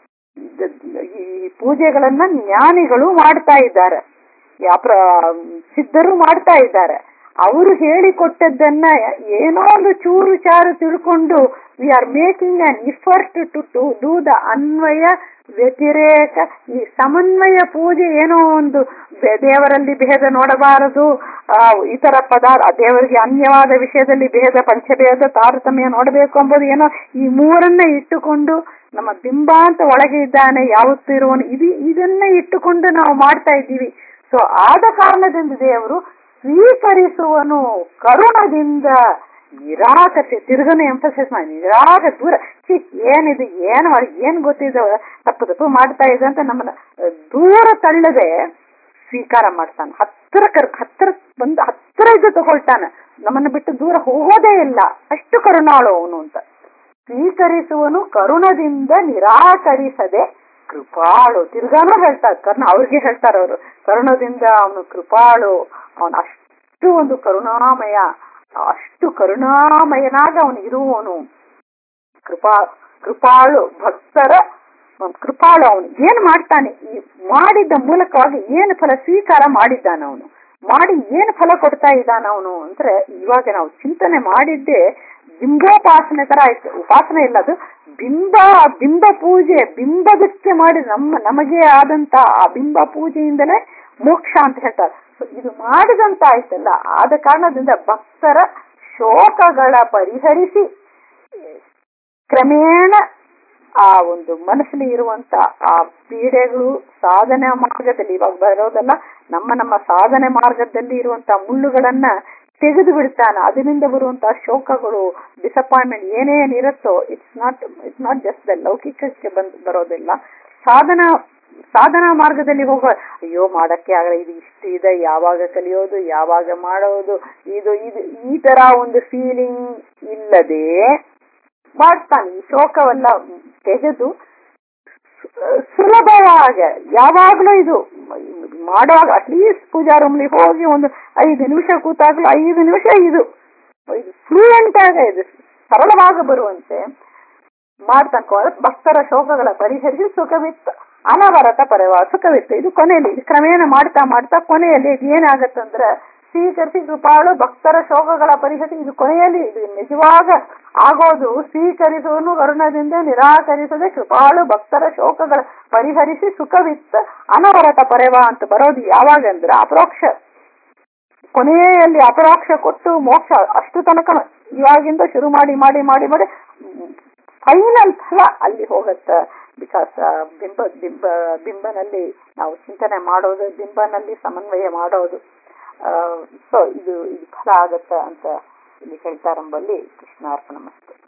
A: ಇದ್- ಈ ಪೂಜೆಗಳನ್ನ ಜ್ಞಾನಿಗಳು ಮಾಡ್ತಾ ಇದ್ದಾರೆ ಯಾ ಪ್ರ ಸಿದ್ಧರು ಮಾಡ್ತಾ ಇದ್ದಾರೆ ಅವರು ಹೇಳಿಕೊಟ್ಟದ್ದನ್ನ ಏನೋ ಒಂದು ಚೂರು ಚಾರು ತಿಳ್ಕೊಂಡು we are making an effort to to do the ಅನ್ವಯ ವ್ಯತಿರೇಕ ಈ ಸಮನ್ವಯ ಪೂಜೆ ಏನೋ ಒಂದು ಬೆ- ದೇವರಲ್ಲಿ ಭೇದ ನೋಡಬಾರದು ಆ, ಇತರ ಪದಾರ್ಥ ದೇವರಿಗೆ ಅನ್ಯವಾದ ವಿಷಯದಲ್ಲಿ ಭೇದ ಪಂಚಭೇದ ತಾರತಮ್ಯ ನೋಡಬೇಕು ಎಂಬುದು ಏನೋ ಈ ಮೂರನ್ನ ಇಟ್ಟುಕೊಂಡು ನಮ್ಮ ಬಿಂಬ ಅಂತ ಒಳಗೆ ಇದ್ದಾನೆ ಯಾವತ್ತೂ ಇರುವನು ಇದು ಇದನ್ನ ಇಟ್ಟುಕೊಂಡು ನಾವು ಮಾಡ್ತಾ ಇದ್ದೀವಿ ಸೊ ಆದ ಕಾರಣದಿಂದ ದೇವರು ಸ್ವೀಕರಿಸುವನು ಕರುಣದಿಂದ ನಿರಾಕರಿಸಿ ತಿರುಗನೆ ಎಂಫಸಿಸ್ ಮಾಡಿ ನಿರಾಕ ದೂರ ಛೀ, ಏನಿದು ಏನು ಮಾಡಿ ಏನ್ ಗೊತ್ತಿದೆ ತಪ್ಪು ತಪ್ಪು ಮಾಡ್ತಾ ಇದೆ ಅಂತ ನಮ್ಮನ್ನ ಅಹ್, ದೂರ ತಳ್ಳದೆ ಸ್ವೀಕಾರ ಮಾಡ್ತಾನೆ ಹತ್ತಿರ ಕರ್ ಹತ್ತಿರ ಬಂದು ಹತ್ತಿರ ಇದ್ದು ತಗೊಳ್ತಾನೆ ನಮ್ಮನ್ನ ಬಿಟ್ಟು ದೂರ ಹೋಗೋದೇ ಇಲ್ಲ ಅಷ್ಟು ಕರುಣಾಳು ಅವನು ಅಂತ ಸ್ವೀಕರಿಸುವನು ಕರುಣದಿಂದ ನಿರಾಕರಿಸದೆ ಕೃಪಾಳು ತಿರ್ಗಾನು ಹೇಳ್ತಾರೆ ಕರ್ಣ ಅವ್ರಿಗೆ ಹೇಳ್ತಾರೆ ಅವರು ಕರುಣದಿಂದ ಅವನು ಕೃಪಾಳು ಅವನು ಅಷ್ಟು ಒಂದು ಕರುಣಾಮಯ ಅಷ್ಟು ಕರುಣಾಮಯನಾಗ ಅವನು ಇರುವವನು ಕೃಪಾ ಕೃಪಾಳು ಭಕ್ತರ ಅವ್ನು ಕೃಪಾಳು ಅವನು ಏನ್ ಮಾಡ್ತಾನೆ ಈ ಮಾಡಿದ್ದ ಮೂಲಕವಾಗಿ ಏನು ಫಲ ಸ್ವೀಕಾರ ಮಾಡಿದ್ದಾನ ಅವನು ಮಾಡಿ ಏನು ಫಲ ಕೊಡ್ತಾ ಇದ್ದಾನ ಅವನು ಅಂದ್ರೆ ಇವಾಗ ನಾವು ಚಿಂತನೆ ಮಾಡಿದ್ದೆ ಬಿಂಬೋಪಾಸನೆ ತರ ಆಯ್ತು ಉಪಾಸನೆ ಇಲ್ಲ ಅದು ಬಿಂಬ ಬಿಂಬ ಪೂಜೆ ಬಿಂಬದಕ್ಕೆ ಮಾಡಿ ನಮ್ಮ ನಮಗೆ ಆದಂತ ಆ ಬಿಂಬ ಪೂಜೆಯಿಂದಲೇ ಮೋಕ್ಷ ಅಂತ ಹೇಳ್ತಾರೆ So ಇದು ಮಾಡಿದಂತ ಆಯ್ತಲ್ಲ ಆದ ಕಾರಣದಿಂದ ಭಕ್ತರ ಶೋಕಗಳ ಪರಿಹರಿಸಿ ಕ್ರಮೇಣ ಆ ಒಂದು ಮನಸ್ಸಲ್ಲಿ ಇರುವಂತ ಆ ಪೀಡೆಗಳು ಸಾಧನೆ ಮಾರ್ಗದಲ್ಲಿ ಇವಾಗ ಬರೋದಲ್ಲ ನಮ್ಮ ನಮ್ಮ ಸಾಧನೆ ಮಾರ್ಗದಲ್ಲಿ ಇರುವಂತ ಮುಳ್ಳುಗಳನ್ನ ತೆಗೆದು ಬಿಡ್ತಾನ ಅದರಿಂದ ಬರುವಂತಹ ಶೋಕಗಳು ಡಿಸಪಾಯಿಂಟ್ಮೆಂಟ್ ಏನೇನಿರುತ್ತೋ it's not it's not just the ಲೌಕಿಕಕ್ಕೆ ಬಂದ್ ಬರೋದಿಲ್ಲ ಸಾಧನ ಸಾಧನಾ ಮಾರ್ಗದಲ್ಲಿ ಹೋಗುವ ಅಯ್ಯೋ ಮಾಡಕ್ಕೆ ಆಗಲ್ಲ ಇದು ಇಷ್ಟು ಇದೆ ಯಾವಾಗ ಕಲಿಯೋದು ಯಾವಾಗ ಮಾಡೋದು ಇದು ಇದು ಈ ತರ ಒಂದು ಫೀಲಿಂಗ್ ಇಲ್ಲದೆ ಮಾಡ್ತಾನೆ ಈ ಶೋಕವೆಲ್ಲ ತೆಗೆದು ಸು- ಸುಲಭವಾಗಿ ಯಾವಾಗ್ಲೂ ಇದು ಮಾಡುವಾಗ ಅಟ್ಲೀಸ್ಟ್ ಪೂಜಾ ರೂಮ್ಲಿ ಹೋಗಿ ಒಂದು ಐದು ನಿಮಿಷ ಕೂತಾಗ್ಲೂ ಐದು ನಿಮಿಷ ಇದು ಇದು ಫ್ಲೂಯೆಂಟ್ ಆಗ ಇದು ಸರಳವಾಗಿ ಬರುವಂತೆ ಮಾಡ್ತಾನೆ ಭಕ್ತರ ಶೋಕಗಳ ಪರಿಹರಿಸಿ ಸುಖವಿತ್ತು ಅನವರತ ಪರವ ಸುಖವಿತ್ತು ಇದು ಕೊನೆಯಲ್ಲಿ ಇದು ಕ್ರಮೇಣ ಮಾಡ್ತಾ ಮಾಡ್ತಾ ಕೊನೆಯಲ್ಲಿ ಇದು ಏನಾಗತ್ತಂದ್ರೆ ಸ್ವೀಕರಿಸಿ ಕೃಪಾಳು ಭಕ್ತರ ಶೋಕಗಳ ಪರಿಹರಿಸಿ ಇದು ಕೊನೆಯಲ್ಲಿ ಇದು ನಿಜವಾಗ ಆಗೋದು ಸ್ವೀಕರಿಸುವನು ಕರುಣದಿಂದ ನಿರಾಕರಿಸದೆ ಕೃಪಾಳು ಭಕ್ತರ ಶೋಕಗಳ ಪರಿಹರಿಸಿ ಸುಖವಿತ್ತ ಅನವರತ ಪರವ ಅಂತ ಬರೋದು ಯಾವಾಗ ಅಂದ್ರೆ ಅಪರೋಕ್ಷ ಕೊನೆಯಲ್ಲಿ ಅಪರೋಕ್ಷ ಕೊಟ್ಟು ಮೋಕ್ಷ ಅಷ್ಟು ತನಕ ಇವಾಗಿಂದ ಶುರು ಮಾಡಿ ಮಾಡಿ ಮಾಡಿ ಮಾಡಿ ಫೈನಲ್ ಫಲ ಅಲ್ಲಿ ಹೋಗತ್ತೆ ಬಿಕಾಸ್ ಬಿಂಬ ಬಿಂಬ ಬಿಂಬನಲ್ಲಿ ನಾವು ಚಿಂತನೆ ಮಾಡೋದು ಬಿಂಬನಲ್ಲಿ ಸಮನ್ವಯ ಮಾಡೋದು ಸೊ ಇದು ಇದು ಫಲ ಆಗತ್ತ ಅಂತ ಇಲ್ಲಿ ಹೇಳ್ತಾರಂಬಲ್ಲಿ ಕೃಷ್ಣಾರ್ಪಣ ಮಸ್ತು